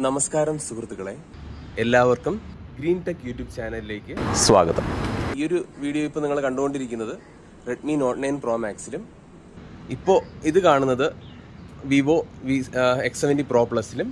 നമസ്കാരം സുഹൃത്തുക്കളെ എല്ലാവർക്കും ഗ്രീൻ ടെക് യൂട്യൂബ് ചാനലിലേക്ക് സ്വാഗതം ഈ ഒരു വീഡിയോ ഇപ്പോൾ നിങ്ങൾ കണ്ടുകൊണ്ടിരിക്കുന്നത് റെഡ്മി നോട്ട് നയൻ പ്രോ മാക്സിലും ഇപ്പോൾ ഇത് കാണുന്നത് Vivo V X seventy Pro പ്ലസിലും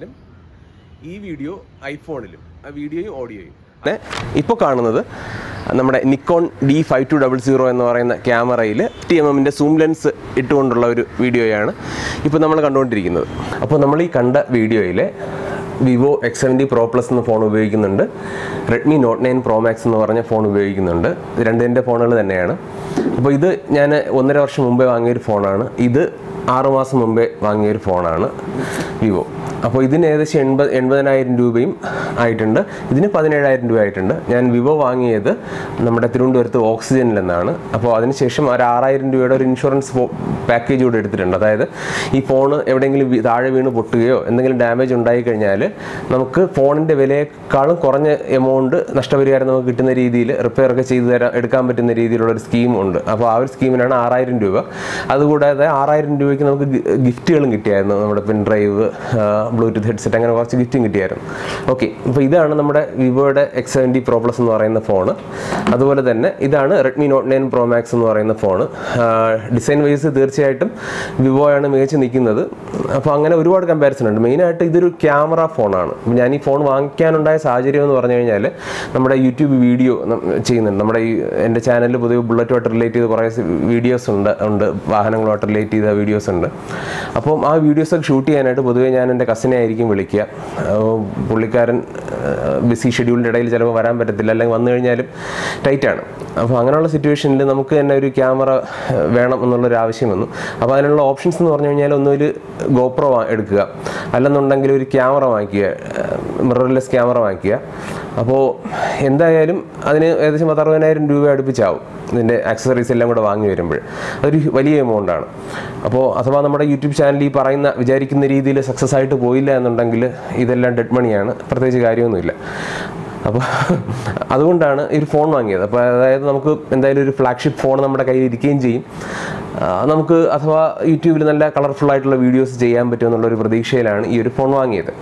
ഈ വീഡിയോ ഐഫോണിലും ആ വീഡിയോയും ഓഡിയോയും ഇപ്പോൾ കാണുന്നത് നമ്മുടെ Nikon D five two double zero എന്ന് പറയുന്ന ക്യാമറയിൽ ടി എം എമ്മിൻ്റെ സൂം ലെൻസ് ഇട്ടുകൊണ്ടുള്ള ഒരു വീഡിയോയാണ് ഇപ്പോൾ നമ്മൾ കണ്ടുകൊണ്ടിരിക്കുന്നത് അപ്പോൾ നമ്മൾ ഈ കണ്ട വീഡിയോയിൽ Vivo X seventy Pro plus എന്ന ഫോൺ ഉപയോഗിക്കുന്നുണ്ട് Redmi Note nine Pro Max എന്ന് പറഞ്ഞ ഫോൺ ഉപയോഗിക്കുന്നുണ്ട് ഇത് രണ്ടിൻ്റെ ഫോണുകൾ തന്നെയാണ് അപ്പോൾ ഇത് ഞാൻ ഒന്നര വർഷം മുമ്പേ വാങ്ങിയൊരു ഫോണാണ് ഇത് ആറുമാസം മുമ്പേ വാങ്ങിയൊരു ഫോണാണ് വിവോ അപ്പോൾ ഇതിന് ഏകദേശം എൺപത് എൺപതിനായിരം രൂപയും ആയിട്ടുണ്ട് ഇതിന് പതിനേഴായിരം രൂപ ആയിട്ടുണ്ട് ഞാൻ വിവോ വാങ്ങിയത് നമ്മുടെ തിരുവനന്തപുരത്ത് ഓക്സിജനിൽ നിന്നാണ് അപ്പോൾ അതിനുശേഷം ഒരു ആറായിരം രൂപയുടെ ഒരു ഇൻഷുറൻസ് പാക്കേജ് കൂടെ എടുത്തിട്ടുണ്ട് അതായത് ഈ ഫോൺ എവിടെയെങ്കിലും വീ- താഴെ വീണ് പൊട്ടുകയോ എന്തെങ്കിലും ഡാമേജ് ഉണ്ടായി കഴിഞ്ഞാൽ നമുക്ക് ഫോണിൻ്റെ വിലയേക്കാളും കുറഞ്ഞ എമൗണ്ട് നഷ്ടപരിഹാരം നമുക്ക് കിട്ടുന്ന രീതിയിൽ റിപ്പയർ ഒക്കെ ചെയ്ത് തരാൻ എടുക്കാൻ പറ്റുന്ന രീതിയിലുള്ള ഒരു സ്കീം ഉണ്ട് അപ്പോൾ ആ ഒരു സ്കീമിനാണ് ആറായിരം രൂപ അതുകൂടാതെ ആറായിരം രൂപയ്ക്ക് നമുക്ക് ഗി- ഗിഫ്റ്റുകളും കിട്ടിയായിരുന്നു നമ്മുടെ പെൻ ഡ്രൈവ് ബ്ലൂടൂത്ത് ഹെഡ്സെറ്റ് അങ്ങനെ കുറച്ച് ഗിഫ്റ്റും കിട്ടിയായിരുന്നു ഓക്കെ അപ്പോൾ ഇതാണ് നമ്മുടെ വിവോയുടെ എക്സ് സെവൻറ്റി പ്രോ പ്ലസ് എന്ന് പറയുന്ന ഫോണ് അതുപോലെ തന്നെ ഇതാണ് Redmi Note nine Pro Max എന്ന് പറയുന്ന ഫോണ് ഡിസൈൻ വൈസ് തീർച്ചയായിട്ടും വിവോയാണ് മികച്ച് നിൽക്കുന്നത് അപ്പോൾ അങ്ങനെ ഒരുപാട് കമ്പാരിസൺ ഉണ്ട് മെയിനായിട്ട് ഇതൊരു ക്യാമറ ഫോണാണ് ഞാൻ ഈ ഫോൺ വാങ്ങിക്കാനുണ്ടായ സാഹചര്യം എന്ന് പറഞ്ഞു കഴിഞ്ഞാൽ നമ്മുടെ യൂട്യൂബ് വീഡിയോ ചെയ്യുന്നുണ്ട് നമ്മുടെ ഈ എൻ്റെ ചാനലിൽ പൊതുവെ ബുള്ളറ്റുമായിട്ട് റിലേറ്റ് ചെയ്ത് കുറേ വീഡിയോസ് ഉണ്ട് ഉണ്ട് വാഹനങ്ങളുമായിട്ട് റിലേറ്റ് ചെയ്ത വീഡിയോസ് ഉണ്ട് അപ്പം ആ വീഡിയോസൊക്കെ ഷൂട്ട് ചെയ്യാനായിട്ട് പൊതുവേ ഞാൻ എൻ്റെ കസിനെ ആയിരിക്കും വിളിക്കുക ആ, പുള്ളിക്കാരൻ ബിസി ഷെഡ്യൂളിൻ്റെ ഇടയിൽ ചിലപ്പോൾ വരാൻ പറ്റത്തില്ല അല്ലെങ്കിൽ വന്നു കഴിഞ്ഞാലും ടൈറ്റാണ് അപ്പോൾ അങ്ങനെയുള്ള സിറ്റുവേഷനിൽ നമുക്ക് തന്നെ ഒരു ക്യാമറ വേണം എന്നുള്ളൊരു ആവശ്യം വന്നു അപ്പോൾ അതിനുള്ള ഓപ്ഷൻസ് എന്ന് പറഞ്ഞു കഴിഞ്ഞാൽ ഒന്നൊരു ഗോപ്രോ എടുക്കുക അല്ലെന്നുണ്ടെങ്കിൽ ഒരു ക്യാമറ വാങ്ങിക്കുക മിറർലെസ് ക്യാമറ വാങ്ങിക്കുക അപ്പോൾ എന്തായാലും അതിന് ഏകദേശം പത്തറുപതിനായിരം രൂപ അടുപ്പിച്ചാവും ഇതിൻ്റെ ആക്സസറീസ് എല്ലാം കൂടെ വാങ്ങി വരുമ്പോൾ അതൊരു വലിയ എമൗണ്ടാണ് അപ്പോൾ അഥവാ നമ്മുടെ യൂട്യൂബ് ചാനൽ ഈ പറയുന്ന വിചാരിക്കുന്ന രീതിയിൽ സക്സസ് ആയിട്ട് പോയില്ല എന്നുണ്ടെങ്കിൽ ഇതെല്ലാം ഡെഡ് മണിയാണ് പ്രത്യേകിച്ച് കാര്യമൊന്നുമില്ല അപ്പോൾ അതുകൊണ്ടാണ് ഈ ഒരു ഫോൺ വാങ്ങിയത് അപ്പോൾ അതായത് നമുക്ക് എന്തായാലും ഒരു ഫ്ലാഗ്ഷിപ്പ് ഫോൺ നമ്മുടെ കയ്യിൽ ഇരിക്കുകയും ചെയ്യും ആ, നമുക്ക് അഥവാ യൂട്യൂബിൽ നല്ല കളർഫുൾ ആയിട്ടുള്ള വീഡിയോസ് ചെയ്യാൻ പറ്റുമെന്നുള്ള ഒരു പ്രതീക്ഷയിലാണ് ഈ ഒരു ഫോൺ വാങ്ങിയത്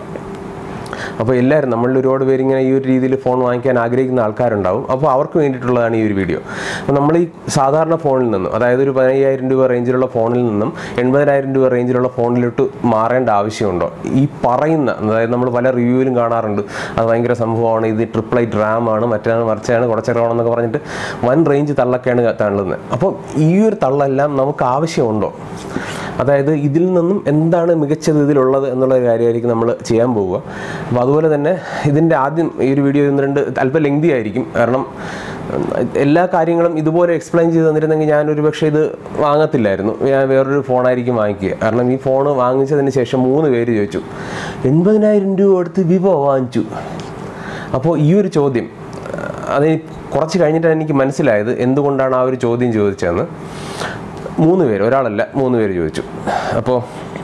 അപ്പോൾ എല്ലാവരും നമ്മളിൽ ഒരുപാട് പേര് ഇങ്ങനെ ഈ ഒരു രീതിയിൽ ഫോൺ വാങ്ങിക്കാൻ ആഗ്രഹിക്കുന്ന ആൾക്കാരുണ്ടാവും അപ്പോൾ അവർക്ക് വേണ്ടിയിട്ടുള്ളതാണ് ഈ ഒരു വീഡിയോ അപ്പോൾ നമ്മൾ ഈ സാധാരണ ഫോണിൽ നിന്നും അതായത് ഒരു പതിനയ്യായിരം രൂപ റേഞ്ചിലുള്ള ഫോണിൽ നിന്നും എൺപതിനായിരം രൂപ റേഞ്ചിലുള്ള ഫോണിലോട്ട് മാറേണ്ട ആവശ്യമുണ്ടോ ഈ പറയുന്ന അതായത് നമ്മൾ പല റിവ്യൂവിലും കാണാറുണ്ട് അത് ഭയങ്കര സംഭവമാണ് ഇത് ട്രിപ്പിൾ ഐറ്റ് റാം ആണ് മറ്റാണ് മറിച്ചാണ് കുറച്ചിറങ്ങണമെന്നൊക്കെ പറഞ്ഞിട്ട് വൻ റേഞ്ച് തള്ളൊക്കെയാണ് തള്ളുന്നത് അപ്പോൾ ഈ ഒരു തള്ളെല്ലാം നമുക്ക് ആവശ്യമുണ്ടോ അതായത് ഇതിൽ നിന്നും എന്താണ് മികച്ചത് ഇതിലുള്ളത് എന്നുള്ള ഒരു കാര്യമായിരിക്കും നമ്മൾ ചെയ്യാൻ പോവുക അപ്പോൾ അതുപോലെ തന്നെ ഇതിൻ്റെ ആദ്യം ഈ ഒരു വീഡിയോ ഒന്ന് രണ്ട് അല്പം ലെങ്തി ആയിരിക്കും കാരണം ഉം, എല്ലാ കാര്യങ്ങളും ഇതുപോലെ എക്സ്പ്ലെയിൻ ചെയ്ത് തന്നിരുന്നെങ്കിൽ ഞാൻ ഒരു പക്ഷേ ഇത് വാങ്ങത്തില്ലായിരുന്നു ഞാൻ വേറൊരു ഫോണായിരിക്കും വാങ്ങിക്കുക കാരണം ഈ ഫോൺ വാങ്ങിച്ചതിന് ശേഷം മൂന്ന് പേര് ചോദിച്ചു എൺപതിനായിരം രൂപ കൊടുത്ത് വിവോ വാങ്ങിച്ചു അപ്പോൾ ഈ ഒരു ചോദ്യം അത് കുറച്ച് കഴിഞ്ഞിട്ടാണ് എനിക്ക് മനസ്സിലായത് എന്തുകൊണ്ടാണ് ആ ഒരു ചോദ്യം ചോദിച്ചതെന്ന് മൂന്ന് പേര് ഒരാളല്ല മൂന്ന് പേര് ചോദിച്ചു അപ്പോൾ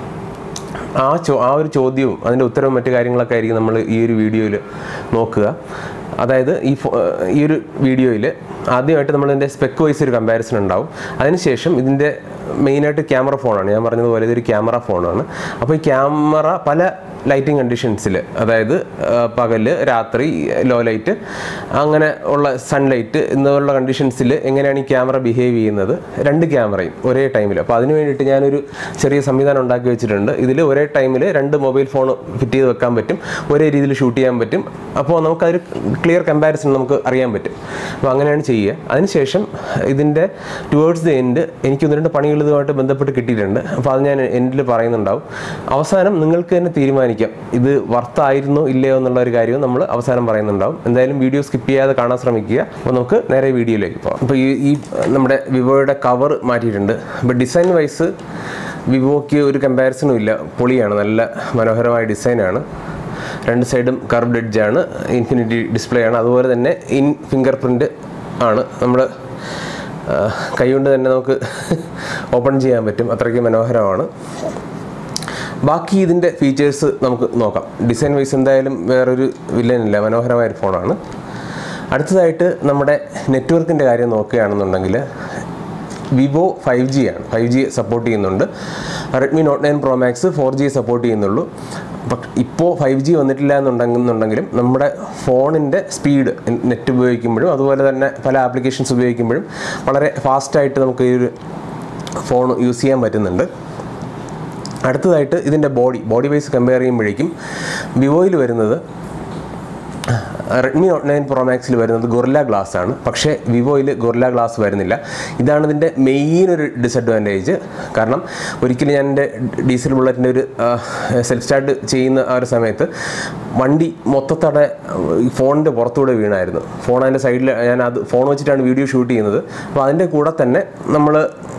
ആ ചോ ആ ഒരു ചോദ്യവും അതിൻ്റെ ഉത്തരവും മറ്റു കാര്യങ്ങളൊക്കെ ആയിരിക്കും നമ്മൾ ഈ ഒരു വീഡിയോയിൽ നോക്കുക അതായത് ഈ ഫോ ഈ ഒരു വീഡിയോയിൽ ആദ്യമായിട്ട് നമ്മളിതിൻ്റെ സ്പെക്ക് വൈസ് ഒരു കമ്പാരിസൺ ഉണ്ടാവും അതിനുശേഷം ഇതിൻ്റെ മെയിനായിട്ട് ക്യാമറ ഫോണാണ് ഞാൻ പറഞ്ഞതുപോലെ ഇതൊരു ക്യാമറ ഫോണാണ് അപ്പോൾ ഈ ക്യാമറ പല ലൈറ്റിംഗ് കണ്ടീഷൻസിൽ അതായത് ആ, പകല് രാത്രി ലോ ലൈറ്റ് അങ്ങനെ ഉള്ള സൺലൈറ്റ് എന്നുള്ള കണ്ടീഷൻസിൽ എങ്ങനെയാണ് ഈ ക്യാമറ ബിഹേവ് ചെയ്യുന്നത് രണ്ട് ക്യാമറയും ഒരേ ടൈമിൽ അപ്പോൾ അതിന് വേണ്ടിയിട്ട് ഞാനൊരു ചെറിയ സംവിധാനം ഉണ്ടാക്കി വെച്ചിട്ടുണ്ട് ഇതിൽ ഒരേ ടൈമിൽ രണ്ട് മൊബൈൽ ഫോൺ ഫിറ്റ് ചെയ്ത് വെക്കാൻ പറ്റും ഒരേ രീതിയിൽ ഷൂട്ട് ചെയ്യാൻ പറ്റും അപ്പോൾ നമുക്കതൊരു ക്ലിയർ കമ്പാരിസൺ നമുക്ക് അറിയാൻ പറ്റും അപ്പോൾ അങ്ങനെയാണ് ചെയ്യുക അതിനുശേഷം ഇതിൻ്റെ ടുവേർഡ്സ് ദി എൻഡ് എനിക്ക് ഒന്ന് രണ്ട് പണികൾ ഇതുമായിട്ട് ബന്ധപ്പെട്ട് കിട്ടിയിട്ടുണ്ട് അപ്പോൾ അത് ഞാൻ എൻഡിൽ പറയുന്നുണ്ടാവും അവസാനം നിങ്ങൾക്ക് തന്നെ തീരുമാനിക്കാം ഇത് വർത്തായിരുന്നോ ഇല്ലയോ എന്നുള്ള ഒരു കാര്യവും നമ്മൾ അവസാനം പറയുന്നുണ്ടാവും എന്തായാലും വീഡിയോ സ്കിപ്പ് ചെയ്യാതെ കാണാൻ ശ്രമിക്കുക അപ്പോൾ നമുക്ക് നേരെ വീഡിയോയിലേക്ക് പോകാം അപ്പോൾ ഈ ഈ നമ്മുടെ വിവോയുടെ കവർ മാറ്റിയിട്ടുണ്ട് അപ്പോൾ ഡിസൈൻ വൈസ് വിവോയ്ക്ക് ഒരു കമ്പാരിസണും ഇല്ല പൊളിയാണ് നല്ല മനോഹരമായ ഡിസൈനാണ് രണ്ട് സൈഡും കർവ്ഡ് എഡ്ജാണ് ഇൻഫിനിറ്റി ഡിസ്പ്ലേ ആണ് അതുപോലെ തന്നെ ഇൻ ഫിംഗർ പ്രിൻ്റ് ആണ് നമ്മൾ കൈകൊണ്ട് തന്നെ നമുക്ക് ഓപ്പൺ ചെയ്യാൻ പറ്റും അത്രയ്ക്ക് മനോഹരമാണ് ബാക്കി ഇതിൻ്റെ ഫീച്ചേഴ്സ് നമുക്ക് നോക്കാം ഡിസൈൻ വൈസ് എന്തായാലും വേറൊരു വില്ലനില്ല മനോഹരമായ ഒരു ഫോണാണ് അടുത്തതായിട്ട് നമ്മുടെ നെറ്റ്വർക്കിൻ്റെ കാര്യം നോക്കുകയാണെന്നുണ്ടെങ്കിൽ വിവോ ഫൈവ് ജി ആണ് ഫൈവ് ജി സപ്പോർട്ട് ചെയ്യുന്നുണ്ട് Redmi Note nine Pro Max four G support ചെയ്യുന്നുള്ളൂ ഇപ്പോൾ ഫൈവ് ജി വന്നിട്ടില്ല എന്നുണ്ടെന്നുണ്ടെങ്കിലും നമ്മുടെ ഫോണിൻ്റെ സ്പീഡ് നെറ്റ് ഉപയോഗിക്കുമ്പോഴും അതുപോലെ തന്നെ പല ആപ്ലിക്കേഷൻസ് ഉപയോഗിക്കുമ്പോഴും വളരെ ഫാസ്റ്റായിട്ട് നമുക്ക് ഈ ഒരു ഫോൺ യൂസ് ചെയ്യാൻ പറ്റുന്നുണ്ട് അടുത്തതായിട്ട് ഇതിൻ്റെ ബോഡി ബോഡി വൈസ് കമ്പയർ ചെയ്യുമ്പോഴേക്കും വിവോയിൽ വരുന്നത് റെഡ്മി നോട്ട് നയൻ പ്രോ മാക്സിൽ വരുന്നത് ഗൊറില്ല ഗ്ലാസ് ആണ് പക്ഷേ വിവോയിൽ ഗൊറില്ല ഗ്ലാസ് വരുന്നില്ല ഇതാണ് ഇതിൻ്റെ മെയിൻ ഒരു ഡിസഡ്വാൻറ്റേജ് കാരണം ഒരിക്കലും ഞാൻ എൻ്റെ ഡീസൽ ബുള്ളറ്റിൻ്റെ ഒരു സെൽഫ് സ്റ്റാർട്ട് ചെയ്യുന്ന ആ ഒരു സമയത്ത് വണ്ടി മൊത്തത്തോടെ ഈ ഫോണിൻ്റെ പുറത്തൂടെ വീണായിരുന്നു ഫോൺ അതിൻ്റെ സൈഡിൽ ഞാൻ അത് ഫോൺ വെച്ചിട്ടാണ് വീഡിയോ ഷൂട്ട് ചെയ്യുന്നത് അപ്പോൾ അതിൻ്റെ കൂടെ തന്നെ നമ്മൾ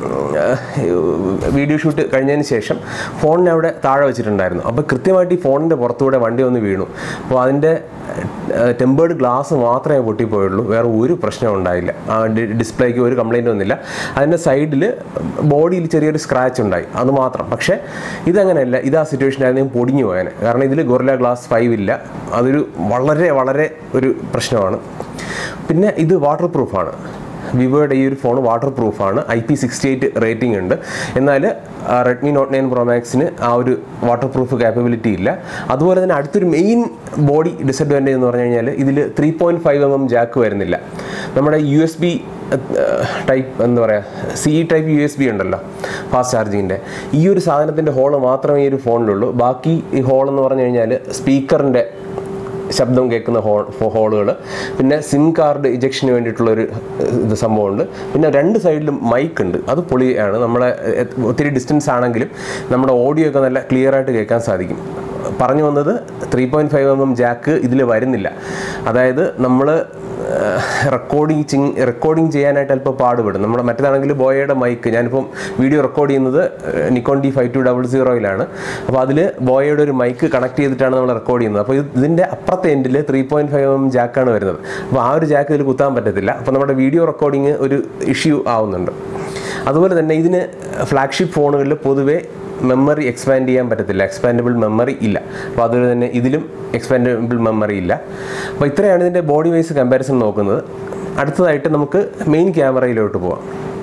വീഡിയോ ഷൂട്ട് കഴിഞ്ഞതിന് ശേഷം ഫോണിനെ അവിടെ താഴെ വെച്ചിട്ടുണ്ടായിരുന്നു അപ്പോൾ കൃത്യമായിട്ട് ഈ ഫോണിൻ്റെ പുറത്തൂടെ വണ്ടി ഒന്ന് വീണു അപ്പോൾ അതിൻ്റെ ടെമ്പേർഡ് ഗ്ലാസ് മാത്രമേ പൊട്ടിപ്പോയുള്ളൂ വേറെ ഒരു പ്രശ്നം ഉണ്ടായില്ല ആ ഡി- ഡിസ്പ്ലേക്ക് ഒരു കംപ്ലൈൻറ്റ് വന്നില്ല അതിൻ്റെ സൈഡിൽ ബോഡിയിൽ ചെറിയൊരു സ്ക്രാച്ച് ഉണ്ടായി അത് മാത്രം പക്ഷേ ഇതങ്ങനെയല്ല ഇത് ആ സിറ്റുവേഷൻ ആയിരുന്നു പൊടിഞ്ഞു പോയാനെ കാരണം ഇതിൽ ഗൊറില്ല ഗ്ലാസ് ഫൈവ് ഇല്ല അതൊരു വളരെ വളരെ ഒരു പ്രശ്നമാണ് പിന്നെ ഇത് വാട്ടർ പ്രൂഫാണ് വിവോയുടെ ഈ ഒരു ഫോൺ വാട്ടർ പ്രൂഫാണ് I P sixty eight rating ഉണ്ട് എന്നാൽ റെഡ്മി നോട്ട് നയൻ പ്രോ മാക്സിന് ആ ഒരു വാട്ടർ പ്രൂഫ് കാപ്പബിലിറ്റി ഇല്ല അതുപോലെ തന്നെ അടുത്തൊരു മെയിൻ ബോഡി ഡിസഡ്വാൻറ്റേജ് എന്ന് പറഞ്ഞു കഴിഞ്ഞാൽ ഇതിൽ three point five M M jack വരുന്നില്ല നമ്മുടെ യു എസ് ബി ടൈപ്പ് എന്താ പറയുക C type U S B ഉണ്ടല്ലോ ഫാസ്റ്റ് ചാർജിങ്ങിൻ്റെ ഈ ഒരു സാധനത്തിൻ്റെ ഹോള് മാത്രമേ ഈ ഒരു ഫോണിലുള്ളൂ ബാക്കി ഈ ഹോൾ എന്ന് പറഞ്ഞു കഴിഞ്ഞാൽ സ്പീക്കറിൻ്റെ ശബ്ദം കേൾക്കുന്ന ഹോൾ ഹോളുകൾ പിന്നെ സിം കാർഡ് ഇജക്ഷന് വേണ്ടിയിട്ടുള്ളൊരു ഇത് സംഭവമുണ്ട് പിന്നെ രണ്ട് സൈഡിലും മൈക്ക് ഉണ്ട് അത് പൊളിയാണ് നമ്മളെ എ- ഒത്തിരി ഡിസ്റ്റൻസ് ആണെങ്കിലും നമ്മുടെ ഓഡിയോ ഒക്കെ നല്ല ക്ലിയർ ആയിട്ട് കേൾക്കാൻ സാധിക്കും പറഞ്ഞു വന്നത് three point five M M jack ഇതിൽ വരുന്നില്ല അതായത് നമ്മൾ റെക്കോർഡിങ് റെക്കോർഡിങ് ചെയ്യാനായിട്ട് അല്പം പാടുപെടും നമ്മുടെ മറ്റേതാണെങ്കിൽ ബോയയുടെ മൈക്ക് ഞാനിപ്പം വീഡിയോ റെക്കോർഡ് ചെയ്യുന്നത് Nikon D five two double സീറോയിലാണ് അപ്പോൾ അതിൽ ബോയയുടെ ഒരു മൈക്ക് കണക്ട് ചെയ്തിട്ടാണ് നമ്മൾ റെക്കോർഡ് ചെയ്യുന്നത് അപ്പോൾ ഇത് ഇതിൻ്റെ അപ്പുറത്തെ എൻഡിൽ ത്രീ പോയിൻറ്റ് ഫൈവ് എം ജാക്കാണ് വരുന്നത് അപ്പോൾ ആ ഒരു ജാക്ക് ഇതിൽ കുത്താൻ പറ്റത്തില്ല അപ്പോൾ നമ്മുടെ വീഡിയോ റെക്കോർഡിങ് ഒരു ഇഷ്യൂ ആവുന്നുണ്ട് അതുപോലെ തന്നെ ഇതിന് ഫ്ലാഗ്ഷിപ്പ് ഫോണുകളിൽ പൊതുവേ മെമ്മറി എക്സ്പാൻഡ് ചെയ്യാൻ പറ്റത്തില്ല എക്സ്പാൻഡബിൾ മെമ്മറി ഇല്ല അപ്പോൾ അതുപോലെ തന്നെ ഇതിലും എക്സ്പാൻഡബിൾ മെമ്മറി ഇല്ല അപ്പോൾ ഇത്രയാണ് ഇതിൻ്റെ ബോഡി വൈസ് കമ്പാരിസൺ നോക്കുന്നത് അടുത്തതായിട്ട് നമുക്ക് മെയിൻ ക്യാമറയിലോട്ട് പോവാം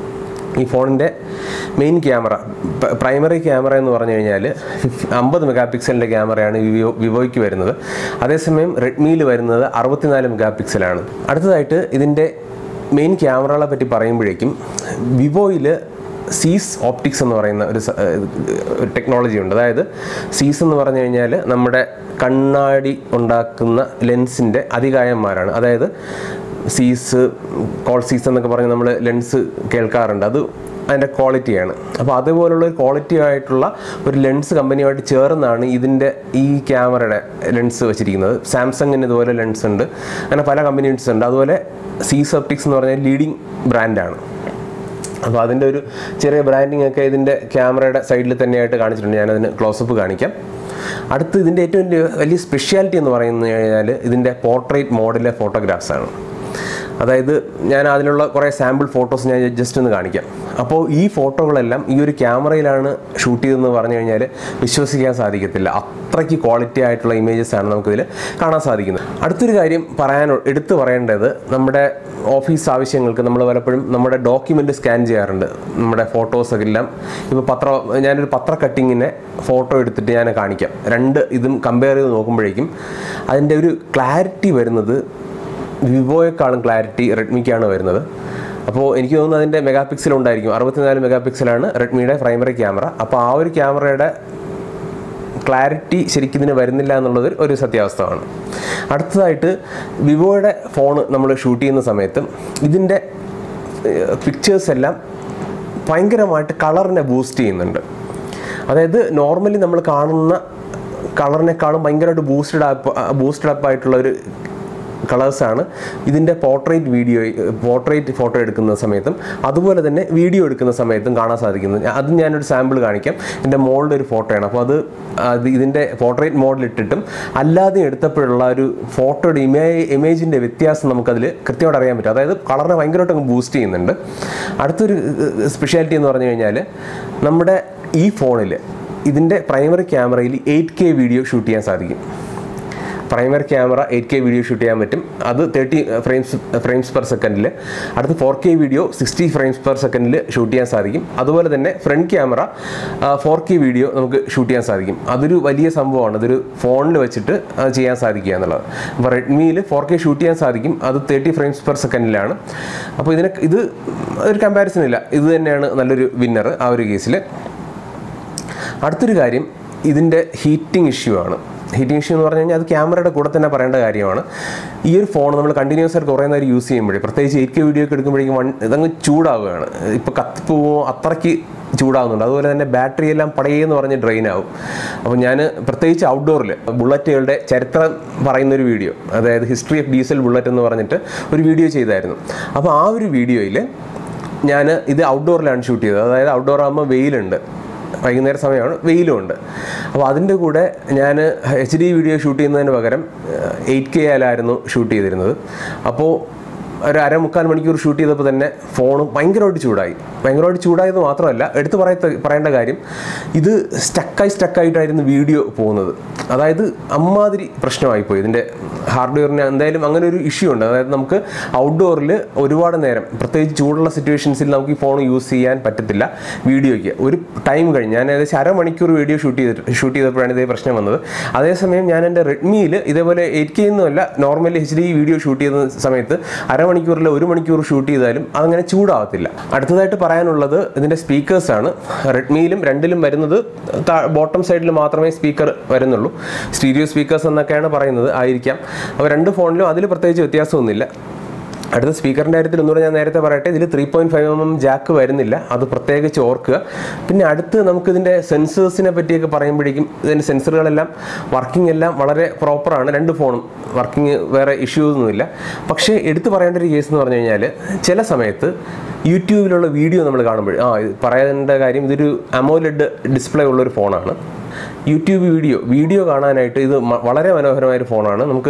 ഈ ഫോണിൻ്റെ മെയിൻ ക്യാമറ പ്രൈമറി ക്യാമറ എന്ന് പറഞ്ഞു കഴിഞ്ഞാൽ അമ്പത് മെഗാ പിക്സലിൻ്റെ ക്യാമറയാണ് വിവോ വിവോയ്ക്ക് വരുന്നത് അതേസമയം റെഡ്മിയിൽ വരുന്നത് അറുപത്തിനാല് മെഗാ പിക്സലാണ് അടുത്തതായിട്ട് ഇതിൻ്റെ മെയിൻ ക്യാമറകളെ പറ്റി പറയുമ്പോഴേക്കും വിവോയിൽ സീസ് ഓപ്റ്റിക്സ് എന്ന് പറയുന്ന ഒരു സ- ഒരു ടെക്നോളജി ഉണ്ട് അതായത് സീസ് എന്ന് പറഞ്ഞു കഴിഞ്ഞാൽ നമ്മുടെ കണ്ണാടി ഉണ്ടാക്കുന്ന ലെൻസിൻ്റെ അധികായന്മാരാണ് അതായത് സീസ് കോൾ സീസ് എന്നൊക്കെ പറഞ്ഞ് നമ്മൾ ലെൻസ് കേൾക്കാറുണ്ട് അത് അതിൻ്റെ ക്വാളിറ്റിയാണ് അപ്പോൾ അതുപോലുള്ള ഒരു ക്വാളിറ്റി ആയിട്ടുള്ള ഒരു ലെൻസ് കമ്പനിയുമായിട്ട് ചേർന്നാണ് ഇതിൻ്റെ ഈ ക്യാമറയുടെ ലെൻസ് വെച്ചിരിക്കുന്നത് സാംസങ്ങിന് ഇതുപോലെ ലെൻസ് ഉണ്ട് അങ്ങനെ പല കമ്പനീസ് ഉണ്ട് അതുപോലെ സീസ് ഓപ്റ്റിക്സ് എന്ന് പറഞ്ഞാൽ ലീഡിങ് ബ്രാൻഡാണ് അപ്പോൾ അതിൻ്റെ ഒരു ചെറിയ ബ്രാൻഡിങ് ഒക്കെ ഇതിൻ്റെ ക്യാമറയുടെ സൈഡിൽ തന്നെയായിട്ട് കാണിച്ചിട്ടുണ്ട് ഞാനതിന് ക്ലോസപ്പ് കാണിക്കാം അടുത്ത് ഇതിൻ്റെ ഏറ്റവും വലിയ വലിയ സ്പെഷ്യാലിറ്റി എന്ന് പറയുന്നത് കഴിഞ്ഞാൽ ഇതിൻ്റെ പോർട്രേറ്റ് മോഡലിലെ ഫോട്ടോഗ്രാഫ്സ് ആണ് അതായത് ഞാൻ അതിലുള്ള കുറേ സാമ്പിൾ ഫോട്ടോസ് ഞാൻ ജസ്റ്റ് ഒന്ന് കാണിക്കാം അപ്പോൾ ഈ ഫോട്ടോകളെല്ലാം ഈ ഒരു ക്യാമറയിലാണ് ഷൂട്ട് ചെയ്തതെന്ന് പറഞ്ഞു കഴിഞ്ഞാൽ വിശ്വസിക്കാൻ സാധിക്കത്തില്ല അത്രയ്ക്ക് ക്വാളിറ്റി ആയിട്ടുള്ള ഇമേജസ് ആണ് നമുക്കിതിൽ കാണാൻ സാധിക്കുന്നത് അടുത്തൊരു കാര്യം പറയാൻ എടുത്തു പറയേണ്ടത് നമ്മുടെ ഓഫീസ് ആവശ്യങ്ങൾക്ക് നമ്മൾ പലപ്പോഴും നമ്മുടെ ഡോക്യുമെൻ്റ് സ്കാൻ ചെയ്യാറുണ്ട് നമ്മുടെ ഫോട്ടോസൊക്കെ എല്ലാം ഇപ്പോൾ പത്ര ഞാനൊരു പത്ര കട്ടിങ്ങിനെ ഫോട്ടോ എടുത്തിട്ട് ഞാൻ കാണിക്കാം രണ്ട് ഇതും കമ്പയർ ചെയ്ത് നോക്കുമ്പോഴേക്കും അതിൻ്റെ ഒരു ക്ലാരിറ്റി വരുന്നത് വിവോയെക്കാളും ക്ലാരിറ്റി റെഡ്മിക്കാണ് വരുന്നത് അപ്പോൾ എനിക്ക് തോന്നുന്നു അതിൻ്റെ മെഗാ പിക്സൽ ഉണ്ടായിരിക്കും അറുപത്തിനാല് മെഗാ പിക്സലാണ് റെഡ്മിയുടെ പ്രൈമറി ക്യാമറ അപ്പോൾ ആ ഒരു ക്യാമറയുടെ ക്ലാരിറ്റി ശരിക്കും ഇതിന് വരുന്നില്ല എന്നുള്ളത് ഒരു സത്യാവസ്ഥയാണ് അടുത്തതായിട്ട് വിവോയുടെ ഫോൺ നമ്മൾ ഷൂട്ട് ചെയ്യുന്ന സമയത്ത് ഇതിൻ്റെ പിക്ചേഴ്സ് എല്ലാം ഭയങ്കരമായിട്ട് കളറിനെ ബൂസ്റ്റ് ചെയ്യുന്നുണ്ട് അതായത് നോർമലി നമ്മൾ കാണുന്ന കളറിനേക്കാളും ഭയങ്കരമായിട്ട് ബൂസ്റ്റഡ് അപ്പ് ബൂസ്റ്റഡ് അപ്പ് ആയിട്ടുള്ള ഒരു കളേഴ്സാണ് ഇതിൻ്റെ പോർട്രേറ്റ് വീഡിയോ പോർട്രേറ്റ് ഫോട്ടോ എടുക്കുന്ന സമയത്തും അതുപോലെ തന്നെ വീഡിയോ എടുക്കുന്ന സമയത്തും കാണാൻ സാധിക്കുന്നത് അത് ഞാനൊരു സാമ്പിൾ കാണിക്കാം എൻ്റെ മോളുടെ ഒരു ഫോട്ടോയാണ് അപ്പോൾ അത് അത് ഇതിൻ്റെ പോർട്രേറ്റ് മോഡിൽ ഇട്ടിട്ടും അല്ലാതെ എടുത്തപ്പോഴുള്ള ഒരു ഫോട്ടോയുടെ ഇമേ ഇമേജിൻ്റെ വ്യത്യാസം നമുക്കതിൽ കൃത്യമായിട്ട് അറിയാൻ പറ്റും അതായത് കളറിനെ ഭയങ്കരമായിട്ട് അങ്ങ് ബൂസ്റ്റ് ചെയ്യുന്നുണ്ട് അടുത്തൊരു സ്പെഷ്യാലിറ്റി എന്ന് പറഞ്ഞു കഴിഞ്ഞാൽ നമ്മുടെ ഈ ഫോണിൽ ഇതിൻ്റെ പ്രൈമറി ക്യാമറയിൽ എയ്റ്റ് കെ വീഡിയോ ഷൂട്ട് ചെയ്യാൻ സാധിക്കും primary camera eight K video shoot ചെയ്യാൻ പറ്റും അത് തേർട്ടി ഫ്രെയിംസ് ഫ്രെയിംസ് പെർ സെക്കൻഡിൽ അടുത്ത് four K video sixty frames per സെക്കൻഡിൽ ഷൂട്ട് ചെയ്യാൻ സാധിക്കും അതുപോലെ തന്നെ front camera four K video നമുക്ക് ഷൂട്ട് ചെയ്യാൻ സാധിക്കും അതൊരു വലിയ സംഭവമാണ് അതൊരു ഫോണിൽ വെച്ചിട്ട് അത് ചെയ്യാൻ സാധിക്കുക എന്നുള്ളത് അപ്പോൾ റെഡ്മിയിൽ ഫോർ കെ ഷൂട്ട് ചെയ്യാൻ സാധിക്കും അത് തേർട്ടി ഫ്രെയിംസ് പെർ സെക്കൻഡിലാണ് അപ്പോൾ ഇതിനെ ഇത് ഒരു കമ്പാരിസൺ ഇല്ല ഇത് തന്നെയാണ് നല്ലൊരു വിന്നർ ആ ഒരു കേസിൽ അടുത്തൊരു കാര്യം ഇതിൻ്റെ ഹീറ്റിംഗ് ഇഷ്യൂ ആണ് ഹീറ്റിംഗ് ഇഷ്യൂ എന്ന് പറഞ്ഞു കഴിഞ്ഞാൽ അത് ക്യാമറയുടെ കൂടെ തന്നെ പറയേണ്ട കാര്യമാണ് ഈ ഒരു ഫോൺ നമ്മൾ കണ്ടിന്യൂസ് ആയിട്ട് കുറേ നേരം യൂസ് ചെയ്യുമ്പോഴേ പ്രത്യേകിച്ച് എയ്റ്റ് കെ വീഡിയോ ഒക്കെ എടുക്കുമ്പോഴേക്കും വൺ ഇതങ്ങ് ചൂടാവുകയാണ് ഇപ്പോൾ കത്തിപ്പോവോ അത്രയ്ക്ക് ചൂടാവുന്നുണ്ട് അതുപോലെ തന്നെ ബാറ്ററി എല്ലാം പടയെന്ന് പറഞ്ഞ് ഡ്രെയിൻ ആവും അപ്പോൾ ഞാൻ പ്രത്യേകിച്ച് ഔട്ട്ഡോറിൽ ബുള്ളറ്റുകളുടെ ചരിത്രം പറയുന്ന ഒരു വീഡിയോ അതായത് ഹിസ്റ്ററി ഓഫ് ഡീസൽ ബുള്ളറ്റ് എന്ന് പറഞ്ഞിട്ട് ഒരു വീഡിയോ ചെയ്തായിരുന്നു അപ്പോൾ ആ ഒരു വീഡിയോയിൽ ഞാൻ ഇത് ഔട്ട്ഡോറിലാണ് ഷൂട്ട് ചെയ്തത് അതായത് ഔട്ട്ഡോർ ആകുമ്പോൾ വെയിലുണ്ട് വൈകുന്നേര സമയമാണ് വെയിലും ഉണ്ട് അപ്പോൾ അതിൻ്റെ കൂടെ ഞാൻ എച്ച് ഡി വീഡിയോ ഷൂട്ട് ചെയ്യുന്നതിന് പകരം എയ്റ്റ് കെ ആലായിരുന്നു ഷൂട്ട് ചെയ്തിരുന്നത് അപ്പോൾ ഒരു അരമുക്കാൽ മണിക്കൂർ ഷൂട്ട് ചെയ്തപ്പോൾ തന്നെ ഫോൺ ഭയങ്കരമായിട്ട് ചൂടായി ഭയങ്കരമായിട്ട് ചൂടായത് മാത്രമല്ല എടുത്തു പറയത്ത പറയേണ്ട കാര്യം ഇത് സ്റ്റക്കായി സ്റ്റക്കായിട്ടായിരുന്നു വീഡിയോ പോകുന്നത് അതായത് അമ്മാതിരി പ്രശ്നമായിപ്പോയി ഇതിൻ്റെ ഹാർഡ്വെയറിന് എന്തായാലും അങ്ങനെ ഒരു ഇഷ്യൂ ഉണ്ട് അതായത് നമുക്ക് ഔട്ട്ഡോറിൽ ഒരുപാട് നേരം പ്രത്യേകിച്ച് ചൂടുള്ള സിറ്റുവേഷൻസിൽ നമുക്ക് ഈ ഫോൺ യൂസ് ചെയ്യാൻ പറ്റത്തില്ല വീഡിയോയ്ക്ക് ഒരു ടൈം കഴിഞ്ഞ് ഞാൻ ഏകദേശം അരമണിക്കൂർ വീഡിയോ ഷൂട്ട് ചെയ്തിട്ട് ഷൂട്ട് ചെയ്തപ്പോഴാണ് ഇതേ പ്രശ്നം വന്നത് അതേസമയം ഞാൻ എൻ്റെ റെഡ്മിയിൽ ഇതേപോലെ എയ്റ്റ് കെ ഒന്നുമല്ല normally H D video shoot ചെയ്യുന്ന സമയത്ത് അരമണിക്കൂറിൽ ഒരു മണിക്കൂർ ഷൂട്ട് ചെയ്താലും അതങ്ങനെ ചൂടാവത്തില്ല അടുത്തതായിട്ട് പറയാനുള്ളത് ഇതിൻ്റെ സ്പീക്കേഴ്സാണ് റെഡ്മിയിലും രണ്ടിലും വരുന്നത് ബോട്ടം സൈഡിൽ മാത്രമേ സ്പീക്കർ വരുന്നുള്ളൂ സ്റ്റീരിയോ സ്പീക്കേഴ്സ് എന്നൊക്കെയാണ് പറയുന്നത് ആയിരിക്കാം അപ്പോൾ രണ്ട് ഫോണിലും അതിൽ പ്രത്യേകിച്ച് വ്യത്യാസമൊന്നുമില്ല അടുത്ത സ്പീക്കറിൻ്റെ കാര്യത്തിൽ ഒന്നുകൂടെ ഞാൻ നേരത്തെ പറയട്ടെ ഇതിൽ three point five M M jack വരുന്നില്ല അത് പ്രത്യേകിച്ച് ഓർക്കുക പിന്നെ അടുത്ത് നമുക്കിതിൻ്റെ സെൻസേഴ്സിനെ പറ്റിയൊക്കെ പറയുമ്പോഴേക്കും ഇതിൻ്റെ സെൻസറുകളെല്ലാം വർക്കിംഗ് എല്ലാം വളരെ പ്രോപ്പറാണ് രണ്ട് ഫോണും വർക്കിംഗ് വേറെ ഇഷ്യൂസ് ഒന്നുമില്ല പക്ഷേ എടുത്തു പറയേണ്ട ഒരു കേസ് എന്ന് പറഞ്ഞു കഴിഞ്ഞാൽ ചില സമയത്ത് യൂട്യൂബിലുള്ള വീഡിയോ നമ്മൾ കാണുമ്പോൾ ആ ഇത് പറയേണ്ട കാര്യം ഇതൊരു അമോലെഡ് ഡിസ്പ്ലേ ഉള്ളൊരു ഫോണാണ് യൂട്യൂബ് വീഡിയോ വീഡിയോ കാണാനായിട്ട് ഇത് മ- വളരെ മനോഹരമായ ഒരു ഫോണാണ് നമുക്ക്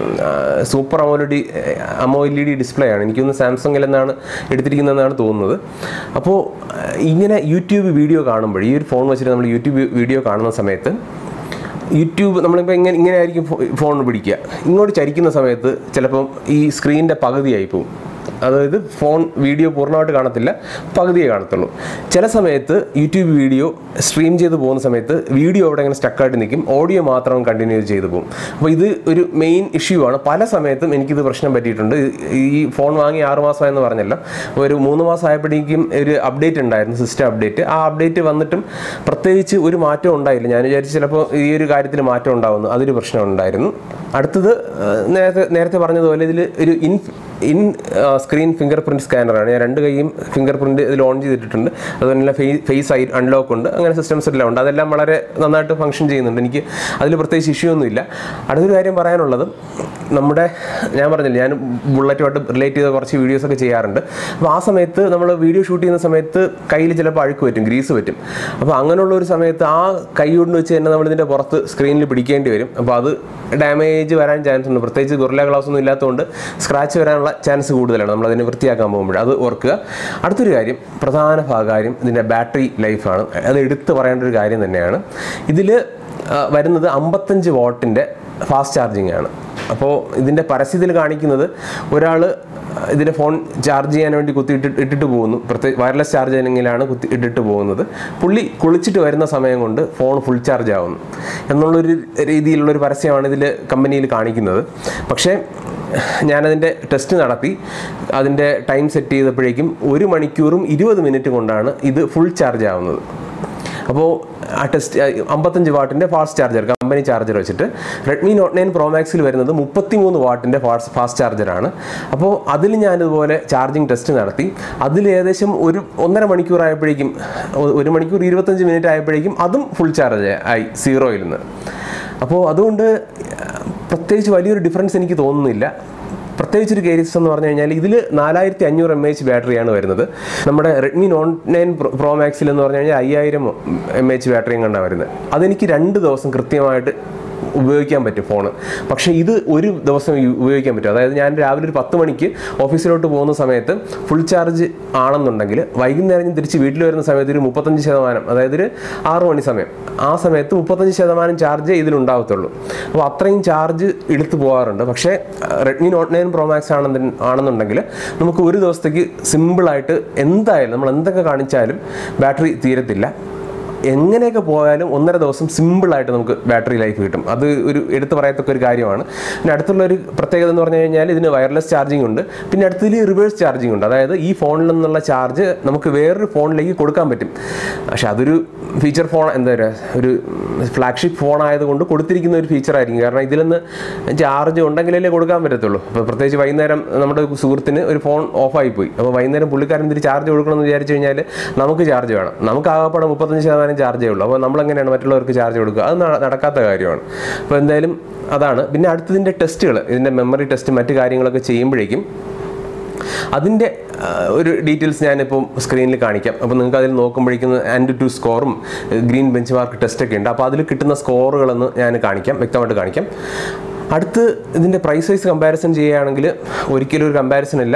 സൂപ്പർ അമോലഡി അമോലി ഡിസ്പ്ലേ ആണ് എനിക്കൊന്ന് സാംസങ്ങിൽ നിന്നാണ് എടുത്തിരിക്കുന്നതെന്നാണ് തോന്നുന്നത് അപ്പോൾ ഇങ്ങനെ യൂട്യൂബ് വീഡിയോ കാണുമ്പോൾ ഈ ഒരു ഫോൺ വെച്ചിട്ട് നമ്മൾ യൂട്യൂബ് വീഡിയോ കാണുന്ന സമയത്ത് യൂട്യൂബ് നമ്മളിപ്പോൾ ഇങ്ങനെ ഇങ്ങനെ ആയിരിക്കും ഫോൺ പിടിക്കുക ഇങ്ങോട്ട് ചരിക്കുന്ന സമയത്ത് ചിലപ്പം ഈ സ്ക്രീനിൻ്റെ പകുതിയായി പോകും അതായത് ഫോൺ വീഡിയോ പൂർണ്ണമായിട്ട് കാണത്തില്ല പകുതിയേ കാണത്തുള്ളൂ ചില സമയത്ത് യൂട്യൂബ് വീഡിയോ സ്ട്രീം ചെയ്ത് പോകുന്ന സമയത്ത് വീഡിയോ അവിടെ ഇങ്ങനെ സ്റ്റക്കായിട്ട് നിൽക്കും ഓഡിയോ മാത്രം കണ്ടിന്യൂ ചെയ്ത് പോകും അപ്പോൾ ഇത് ഒരു മെയിൻ ഇഷ്യൂ ആണ് പല സമയത്തും എനിക്കിത് പ്രശ്നം പറ്റിയിട്ടുണ്ട് ഈ ഫോൺ വാങ്ങി ആറ് മാസമായെന്ന് പറഞ്ഞല്ലോ ഒരു മൂന്ന് മാസം ആയപ്പോഴേക്കും ഒരു അപ്ഡേറ്റ് ഉണ്ടായിരുന്നു സിസ്റ്റം അപ്ഡേറ്റ് ആ അപ്ഡേറ്റ് വന്നിട്ടും പ്രത്യേകിച്ച് ഒരു മാറ്റം ഉണ്ടായില്ല ഞാൻ വിചാരിച്ചു ചിലപ്പോൾ ഈ ഒരു കാര്യത്തിൽ മാറ്റം ഉണ്ടാവുന്നു അതൊരു പ്രശ്നം ഉണ്ടായിരുന്നു അടുത്തത് ആ, നേരത്തെ നേരത്തെ പറഞ്ഞതുപോലെ ഇതിൽ ഒരു in in screen fingerprint സ്കാനറാണ് ഞാൻ രണ്ട് കൈയും ഫിംഗർ പ്രിൻറ്റ് ഇതിൽ ഓൺ ചെയ്തിട്ടുണ്ട് അതുപോലെ ഫേസ് ഫേസ് ഐ അൺലോക്ക് ഉണ്ട് അങ്ങനെ സിസ്റ്റംസ് എല്ലാം ഉണ്ട് അതെല്ലാം വളരെ നന്നായിട്ട് ഫംഗ്ഷൻ ചെയ്യുന്നുണ്ട് എനിക്ക് അതിൽ പ്രത്യേകിച്ച് ഇഷ്യൂ ഒന്നുമില്ല അടുത്തൊരു കാര്യം പറയാനുള്ളത് നമ്മുടെ ഞാൻ പറഞ്ഞില്ല ഞാൻ ബുള്ളറ്റുമായിട്ട് റിലേറ്റ് ചെയ്ത കുറച്ച് വീഡിയോസ് ഒക്കെ ചെയ്യാറുണ്ട് അപ്പോൾ ആ സമയത്ത് നമ്മൾ വീഡിയോ ഷൂട്ട് ചെയ്യുന്ന സമയത്ത് കയ്യിൽ ചിലപ്പോൾ അഴുക്ക് പറ്റും ഗ്രീസ് പറ്റും അപ്പോൾ അങ്ങനെയുള്ള ഒരു സമയത്ത് ആ കൈ കൊണ്ട് വെച്ച് തന്നെ നമ്മൾ ഇതിൻ്റെ പുറത്ത് സ്ക്രീനിൽ പിടിക്കേണ്ടി വരും അപ്പോൾ അത് ഡാമേജ് വരാൻ ചാൻസ് ഉണ്ട് പ്രത്യേകിച്ച് ഗൊറില്ല ഗ്ലാസ് ഒന്നും ഇല്ലാത്തതുകൊണ്ട് സ്ക്രാച്ച് വരാനുള്ള ചാൻസ് കൂടുതലാണ് നമ്മൾ അതിനെ വൃത്തിയാക്കാൻ പോകുമ്പോൾ അത് ഓർക്കുക അടുത്തൊരു കാര്യം പ്രധാന ഭാ- കാര്യം ഇതിൻ്റെ ബാറ്ററി ലൈഫാണ് അത് എടുത്തു പറയേണ്ട ഒരു കാര്യം തന്നെയാണ് ഇതിൽ വരുന്നത് അമ്പത്തഞ്ച് വാട്ടിൻ്റെ ഫാസ്റ്റ് ചാർജിങ് ആണ് അപ്പോൾ ഇതിൻ്റെ പരസ്യത്തിൽ കാണിക്കുന്നത് ഒരാൾ ഇതിൻ്റെ ഫോൺ ചാർജ് ചെയ്യാൻ വേണ്ടി കുത്തി ഇട്ടിട്ട് ഇട്ടിട്ട് പോകുന്നു പ്രത്യേക വയർലെസ് ചാർജിങ്ങിലാണ് കുത്തി ഇട്ടിട്ട് പോകുന്നത് പുള്ളി കുളിച്ചിട്ട് വരുന്ന സമയം കൊണ്ട് ഫോൺ ഫുൾ ചാർജ് ആവുന്നു എന്നുള്ളൊരു രീതിയിലുള്ളൊരു പരസ്യമാണ് ഇതിൽ കമ്പനിയിൽ കാണിക്കുന്നത് പക്ഷേ ഞാനതിൻ്റെ ടെസ്റ്റ് നടത്തി അതിൻ്റെ ടൈം സെറ്റ് ചെയ്തപ്പോഴേക്കും ഒരു മണിക്കൂറും ഇരുപത് മിനിറ്റ് കൊണ്ടാണ് ഇത് ഫുൾ ചാർജ് ആവുന്നത് അപ്പോൾ ആ ടെസ്റ്റ് അമ്പത്തഞ്ച് വാട്ടിൻ്റെ ഫാസ്റ്റ് ചാർജർ കമ്പനി ചാർജർ വെച്ചിട്ട് റെഡ്മി നോട്ട് നയൻ പ്രോ മാക്സിൽ വരുന്നത് മുപ്പത്തിമൂന്ന് വാട്ടിൻ്റെ ഫാസ്റ്റ് ഫാസ്റ്റ് ചാർജറാണ് അപ്പോൾ അതിൽ ഞാനിതുപോലെ ചാർജിങ് ടെസ്റ്റ് നടത്തി അതിൽ ഏകദേശം ഒരു ഒന്നര മണിക്കൂർ ആയപ്പോഴേക്കും ഒ- ഒരു മണിക്കൂർ ഇരുപത്തഞ്ച് മിനിറ്റ് ആയപ്പോഴേക്കും അതും ഫുൾ ചാർജ് ആയി സീറോയിൽ നിന്ന് അപ്പോൾ അതുകൊണ്ട് പ്രത്യേകിച്ച് വലിയൊരു ഡിഫറൻസ് എനിക്ക് തോന്നുന്നില്ല പ്രത്യേകിച്ച് ഒരു കേസ് എന്ന് പറഞ്ഞു കഴിഞ്ഞാൽ ഇതിൽ നാലായിരത്തി അഞ്ഞൂറ് എം എച്ച് ബാറ്ററിയാണ് വരുന്നത് നമ്മുടെ റെഡ്മി നോൺ നയൻ പ്രോ മാക്സിൽ എന്ന് പറഞ്ഞു കഴിഞ്ഞാൽ അയ്യായിരം എം എച്ച് ബാറ്ററിയും കണ്ടാണ് വരുന്നത് അതെനിക്ക് രണ്ട് ദിവസം കൃത്യമായിട്ട് ഉപയോഗിക്കാൻ പറ്റും ഫോൺ പക്ഷേ ഇത് ഒരു ദിവസം യു- ഉപയോഗിക്കാൻ പറ്റും അതായത് ഞാൻ രാവിലെ ഒരു പത്ത് മണിക്ക് ഓഫീസിലോട്ട് പോകുന്ന സമയത്ത് ഫുൾ ചാർജ് ആണെന്നുണ്ടെങ്കിൽ വൈകുന്നേരം ഞാൻ തിരിച്ച് വീട്ടിൽ വരുന്ന സമയത്ത് ഒരു മുപ്പത്തഞ്ച് ശതമാനം അതായത് ഒരു ആറ് മണി സമയം ആ സമയത്ത് മുപ്പത്തഞ്ച് ശതമാനം ചാർജ് ഇതിലുണ്ടാവത്തുള്ളൂ അപ്പോൾ അത്രയും ചാർജ് എടുത്തു പോകാറുണ്ട് പക്ഷേ Redmi Note nine Pro Max ആണെന്ന് ആണെന്നുണ്ടെങ്കിൽ നമുക്ക് ഒരു ദിവസത്തേക്ക് സിമ്പിളായിട്ട് എന്തായാലും നമ്മൾ എന്തൊക്കെ കാണിച്ചാലും ബാറ്ററി തീരത്തില്ല എങ്ങനെയൊക്കെ പോയാലും ഒന്നര ദിവസം സിമ്പിളായിട്ട് നമുക്ക് ബാറ്ററി ലൈഫ് കിട്ടും അത് ഒരു എടുത്തു പറയത്തക്ക ഒരു കാര്യമാണ് പിന്നെ അടുത്തുള്ള ഒരു പ്രത്യേകത എന്ന് പറഞ്ഞു കഴിഞ്ഞാൽ ഇതിന് വയർലെസ് ചാർജിങ് ഉണ്ട് പിന്നെ അടുത്തതിൽ റിവേഴ്സ് ചാർജിങ് ഉണ്ട് അതായത് ഈ ഫോണിൽ നിന്നുള്ള ചാർജ് നമുക്ക് വേറൊരു ഫോണിലേക്ക് കൊടുക്കാൻ പറ്റും പക്ഷെ അതൊരു ഫീച്ചർ ഫോൺ എന്താ പറയുക ഒരു ഫ്ലാഗ്ഷിപ്പ് ഫോൺ ആയതുകൊണ്ട് കൊടുത്തിരിക്കുന്ന ഒരു ഫീച്ചർ ആയിരിക്കും കാരണം ഇതിൽ നിന്ന് ചാർജ് ഉണ്ടെങ്കിലല്ലേ കൊടുക്കാൻ പറ്റത്തുള്ളൂ അപ്പോൾ പ്രത്യേകിച്ച് വൈകുന്നേരം നമ്മുടെ സുഹൃത്തിന് ഒരു ഫോൺ ഓഫായി പോയി അപ്പോൾ വൈകുന്നേരം പുള്ളിക്കാരൻ ഇതിന് ചാർജ് കൊടുക്കണമെന്ന് വിചാരിച്ചു കഴിഞ്ഞാൽ നമുക്ക് ചാർജ് വേണം നമുക്ക് ആകപ്പാടെ മുപ്പത്തഞ്ച് ശതമാനം ചാർജേ ഉള്ളൂ അപ്പോൾ നമ്മൾ എങ്ങനെയാണ് മറ്റുള്ളവർക്ക് ചാർജ് കൊടുക്കുക അത് ന- നടക്കാത്ത കാര്യമാണ് അപ്പോൾ എന്തായാലും അതാണ് പിന്നെ അടുത്തതിൻ്റെ ടെസ്റ്റുകൾ ഇതിൻ്റെ മെമ്മറി ടെസ്റ്റ് മറ്റു കാര്യങ്ങളൊക്കെ ചെയ്യുമ്പോഴേക്കും അതിൻ്റെ ആ, ഒരു ഡീറ്റെയിൽസ് ഞാനിപ്പം സ്ക്രീനിൽ കാണിക്കാം അപ്പോൾ നിങ്ങൾക്ക് അതിൽ നോക്കുമ്പോഴേക്കും ആൻഡ് ടു സ്കോറും ഗ്രീൻ ബെഞ്ച് മാർക്ക് ടെസ്റ്റൊക്കെ ഉണ്ട് അപ്പോൾ അതിൽ കിട്ടുന്ന സ്കോറുകളൊന്ന് ഞാൻ കാണിക്കാം വ്യക്തമായിട്ട് കാണിക്കാം അടുത്ത് ഇതിൻ്റെ പ്രൈസ് വൈസ് കമ്പാരിസൺ ചെയ്യുകയാണെങ്കിൽ ഒരിക്കലും ഒരു കമ്പാരിസൺ ഇല്ല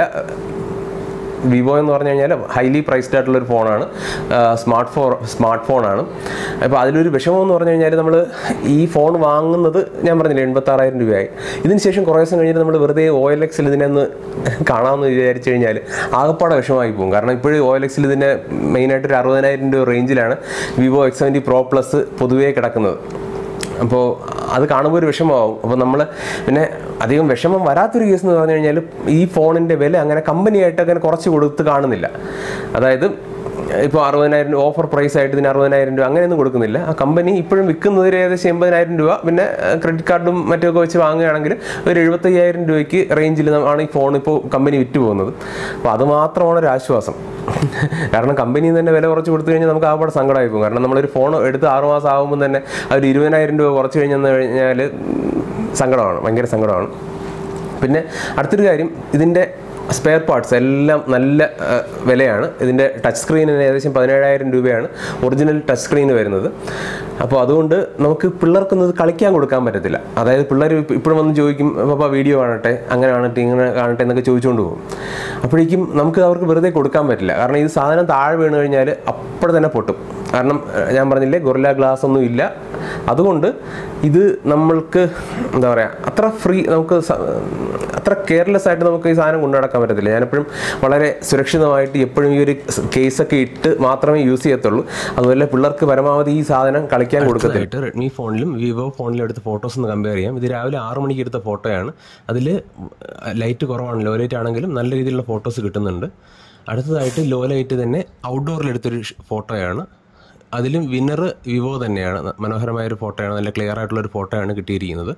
വിവോ എന്ന് പറഞ്ഞു കഴിഞ്ഞാൽ ഹൈലി പ്രൈസ്ഡ് ആയിട്ടുള്ള ഒരു ഫോണാണ് സ്മാർട്ട് ഫോൺ സ്മാർട്ട് ഫോണാണ് അപ്പോൾ അതിലൊരു വിഷമം എന്ന് പറഞ്ഞു കഴിഞ്ഞാൽ നമ്മൾ ഈ ഫോൺ വാങ്ങുന്നത് ഞാൻ പറഞ്ഞില്ലേ എൺപത്താറായിരം രൂപയായി ഇതിന് ശേഷം കുറേ ദിവസം കഴിഞ്ഞിട്ട് നമ്മൾ വെറുതെ ഒ എൽ എക്സിൽ ഇതിനെ ഒന്ന് കാണാമെന്ന് വിചാരിച്ചു കഴിഞ്ഞാൽ ആകപ്പാടെ വിഷമമായി പോകും കാരണം ഇപ്പോഴും ഒ എൽ എക്സിൽ ഇതിന് മെയിനായിട്ട് ഒരു അറുപതിനായിരം രൂപ റേഞ്ചിലാണ് Vivo X seventy Pro plus പൊതുവേ കിടക്കുന്നത് അപ്പോൾ അത് കാണുമ്പോൾ ഒരു വിഷമമാവും അപ്പോൾ നമ്മൾ പിന്നെ അധികം വിഷമം വരാത്തൊരു കേസ് എന്ന് പറഞ്ഞു കഴിഞ്ഞാൽ ഈ ഫോണിൻ്റെ വില അങ്ങനെ കമ്പനിയായിട്ട് അങ്ങനെ കുറച്ച് കൊടുത്ത് കാണുന്നില്ല അതായത് ഇപ്പോൾ അറുപതിനായിരം രൂപ ഓഫർ പ്രൈസ് ആയിട്ട് ഇതിന് അറുപതിനായിരം രൂപ അങ്ങനെയൊന്നും കൊടുക്കുന്നില്ല ആ കമ്പനി ഇപ്പോഴും വിൽക്കുന്നത് ഒരു ഏകദേശം എൺപതിനായിരം രൂപ പിന്നെ ക്രെഡിറ്റ് കാർഡും മറ്റൊക്കെ വെച്ച് വാങ്ങുകയാണെങ്കിൽ ഒരു എഴുപത്തയ്യായിരം രൂപയ്ക്ക് റേഞ്ചിൽ ആണ് ഈ ഫോൺ ഇപ്പോൾ കമ്പനി വിറ്റ് പോകുന്നത് അപ്പോൾ അത് മാത്രമാണ് ഒരു ആശ്വാസം കാരണം കമ്പനിയിൽ നിന്ന് തന്നെ വില കുറച്ച് കൊടുത്തു കഴിഞ്ഞാൽ നമുക്ക് ആകപ്പാടെ സങ്കടമായി പോകും കാരണം നമ്മളൊരു ഫോൺ എടുത്ത് ആറ് മാസം ആകുമ്പോൾ തന്നെ ആ ഒരു ഇരുപതിനായിരം രൂപ കുറച്ച് കഴിഞ്ഞെന്ന് കഴിഞ്ഞാൽ സങ്കടമാണ് ഭയങ്കര സങ്കടമാണ് പിന്നെ അടുത്തൊരു കാര്യം ഇതിൻ്റെ സ്പെയർ പാർട്സ് എല്ലാം നല്ല ആ, വിലയാണ് ഇതിൻ്റെ ടച്ച് സ്ക്രീനിന് ഏകദേശം പതിനേഴായിരം രൂപയാണ് ഒറിജിനൽ ടച്ച് സ്ക്രീൻ വരുന്നത് അപ്പോൾ അതുകൊണ്ട് നമുക്ക് പിള്ളേർക്കൊന്നും ഇത് കളിക്കാൻ കൊടുക്കാൻ പറ്റത്തില്ല അതായത് പിള്ളേർ ഇപ്പോഴും വന്ന് ചോദിക്കും പാപ്പ വീഡിയോ കാണട്ടെ അങ്ങനെ കാണട്ടെ ഇങ്ങനെ കാണട്ടെ എന്നൊക്കെ ചോദിച്ചുകൊണ്ട് പോകും അപ്പോഴേക്കും നമുക്ക് അവർക്ക് വെറുതെ കൊടുക്കാൻ പറ്റില്ല കാരണം ഇത് സാധനം താഴെ വീണ് കഴിഞ്ഞാൽ അപ്പോൾ തന്നെ പൊട്ടും കാരണം ഏഹ്, ഞാൻ പറഞ്ഞില്ലേ ഗൊറില്ല ഗ്ലാസ് ഒന്നും ഇല്ല അതുകൊണ്ട് ഇത് നമ്മൾക്ക് എന്താ പറയുക അത്ര ഫ്രീ നമുക്ക് സ- അത്ര കെയർലെസ് ആയിട്ട് നമുക്ക് ഈ സാധനം കൊണ്ടു നടക്കാൻ പറ്റത്തില്ല ഞാനെപ്പോഴും വളരെ സുരക്ഷിതമായിട്ട് എപ്പോഴും ഈ ഒരു കേസൊക്കെ ഇട്ട് മാത്രമേ യൂസ് ചെയ്യത്തുള്ളൂ അതുപോലെ പിള്ളേർക്ക് പരമാവധി ഈ സാധനം കളിക്കാൻ കൊടുക്കത്തില്ല റെഡ്മി ഫോണിലും വിവോ ഫോണിലും എടുത്ത ഫോട്ടോസ് ഒന്ന് കമ്പയർ ചെയ്യാം ഇത് രാവിലെ ആറ് മണിക്ക് എടുത്ത ഫോട്ടോയാണ് അതിൽ ലൈറ്റ് കുറവാണ് ലോ ലൈറ്റ് ആണെങ്കിലും നല്ല രീതിയിലുള്ള ഫോട്ടോസ് കിട്ടുന്നുണ്ട് അടുത്തതായിട്ട് ലോ ലൈറ്റ് തന്നെ ഔട്ട്ഡോറിൽ എടുത്തൊരു ഷ് ഫോട്ടോയാണ് അതിലും വിന്നർ വിവോ തന്നെയാണ് ന- മനോഹരമായ ഒരു ഫോട്ടോയാണ് നല്ല ക്ലിയർ ആയിട്ടുള്ള ഒരു ഫോട്ടോയാണ് കിട്ടിയിരിക്കുന്നത്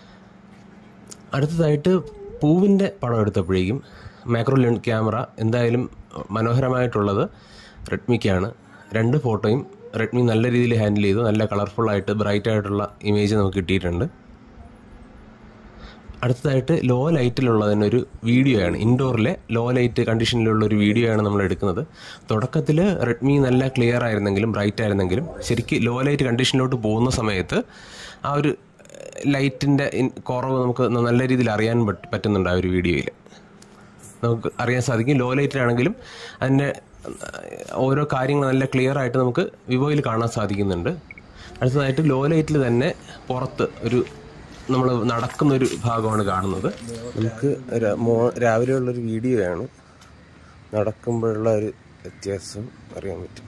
അടുത്തതായിട്ട് പൂവിൻ്റെ പടം എടുത്തപ്പോഴേക്കും മാക്രോ ലെൻ ക്യാമറ എന്തായാലും മനോഹരമായിട്ടുള്ളത് റെഡ്മിക്കാണ് രണ്ട് ഫോട്ടോയും റെഡ്മി നല്ല രീതിയിൽ ഹാൻഡിൽ ചെയ്തു നല്ല കളർഫുള്ളായിട്ട് ബ്രൈറ്റ് ആയിട്ടുള്ള ഇമേജ് നമുക്ക് കിട്ടിയിട്ടുണ്ട് അടുത്തതായിട്ട് ലോ ലൈറ്റിലുള്ളതിനൊരു വീഡിയോയാണ് ഇൻഡോറിലെ ലോ ലൈറ്റ് കണ്ടീഷനിലുള്ള ഒരു വീഡിയോയാണ് നമ്മൾ എടുക്കുന്നത് തുടക്കത്തിൽ റെഡ്മി നല്ല ക്ലിയർ ആയിരുന്നെങ്കിലും ബ്രൈറ്റ് ആയിരുന്നെങ്കിലും ശരിക്കും ലോ ലൈറ്റ് കണ്ടീഷനിലോട്ട് പോകുന്ന സമയത്ത് ആ ഒരു ലൈറ്റിൻ്റെ കുറവ് നമുക്ക് നല്ല രീതിയിൽ അറിയാൻ പറ്റ- പറ്റുന്നുണ്ട് ആ ഒരു വീഡിയോയിൽ നമുക്ക് അറിയാൻ സാധിക്കും ലോ ലൈറ്റിലാണെങ്കിലും അതിൻ്റെ ഓരോ കാര്യങ്ങൾ നല്ല ക്ലിയർ ആയിട്ട് നമുക്ക് വിവോയിൽ കാണാൻ സാധിക്കുന്നുണ്ട് അടുത്തതായിട്ട് ലോ ലൈറ്റിൽ തന്നെ പുറത്ത് ഒരു നമ്മൾ നടക്കുന്ന ഒരു ഭാഗമാണ് കാണുന്നത് നമുക്ക് ര- മോ- രാവിലെയുള്ളൊരു വീഡിയോയാണ് നടക്കുമ്പോഴുള്ള ഒരു വ്യത്യാസം അറിയാൻ പറ്റും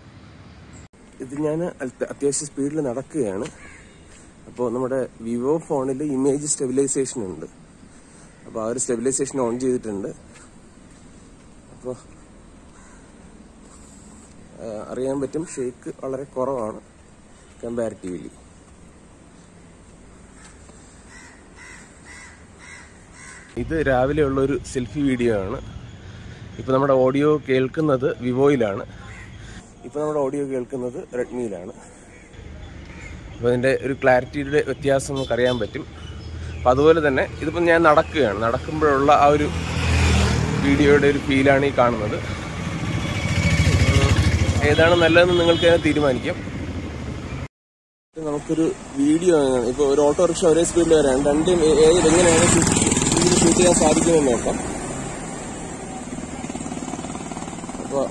ഇത് ഞാൻ അത്യാവശ്യം സ്പീഡിൽ നടക്കുകയാണ് അപ്പോൾ നമ്മുടെ വിവോ ഫോണിൽ ഇമേജ് സ്റ്റെബിലൈസേഷൻ ഉണ്ട് അപ്പോൾ ആ ഒരു സ്റ്റെബിലൈസേഷൻ ഓൺ ചെയ്തിട്ടുണ്ട് അപ്പോൾ അറിയാൻ പറ്റും ഷേക്ക് വളരെ കുറവാണ് കമ്പാരിറ്റീവ്ലി ഇത് രാവിലെ ഉള്ളൊരു സെൽഫി വീഡിയോ ആണ് ഇപ്പോൾ നമ്മുടെ ഓഡിയോ കേൾക്കുന്നത് വിവോയിലാണ് ഇപ്പോൾ നമ്മുടെ ഓഡിയോ കേൾക്കുന്നത് റെഡ്മിയിലാണ് അപ്പോൾ അതിൻ്റെ ഒരു ക്ലാരിറ്റിയുടെ വ്യത്യാസം നമുക്ക് അറിയാൻ പറ്റും അപ്പം അതുപോലെ തന്നെ ഇതിപ്പോൾ ഞാൻ നടക്കുകയാണ് നടക്കുമ്പോഴുള്ള ആ ഒരു വീഡിയോയുടെ ഒരു ഫീലാണ് ഈ കാണുന്നത് ഉം, ഏതാണ് നല്ലതെന്ന് നിങ്ങൾക്ക് തന്നെ തീരുമാനിക്കാം ഇത് നമുക്ക് നമുക്കൊരു വീഡിയോ ഇപ്പോൾ ഒരു ഓട്ടോറിക്ഷ ഒരേ സ്പീഡിൽ വരാൻ രണ്ടും ഏ- ഏത് എങ്ങനെയാണ് സ്പീഡിൽ ഷൂട്ട് ചെയ്യാൻ സാധിക്കുമെന്ന് നോക്കാം അപ്പോൾ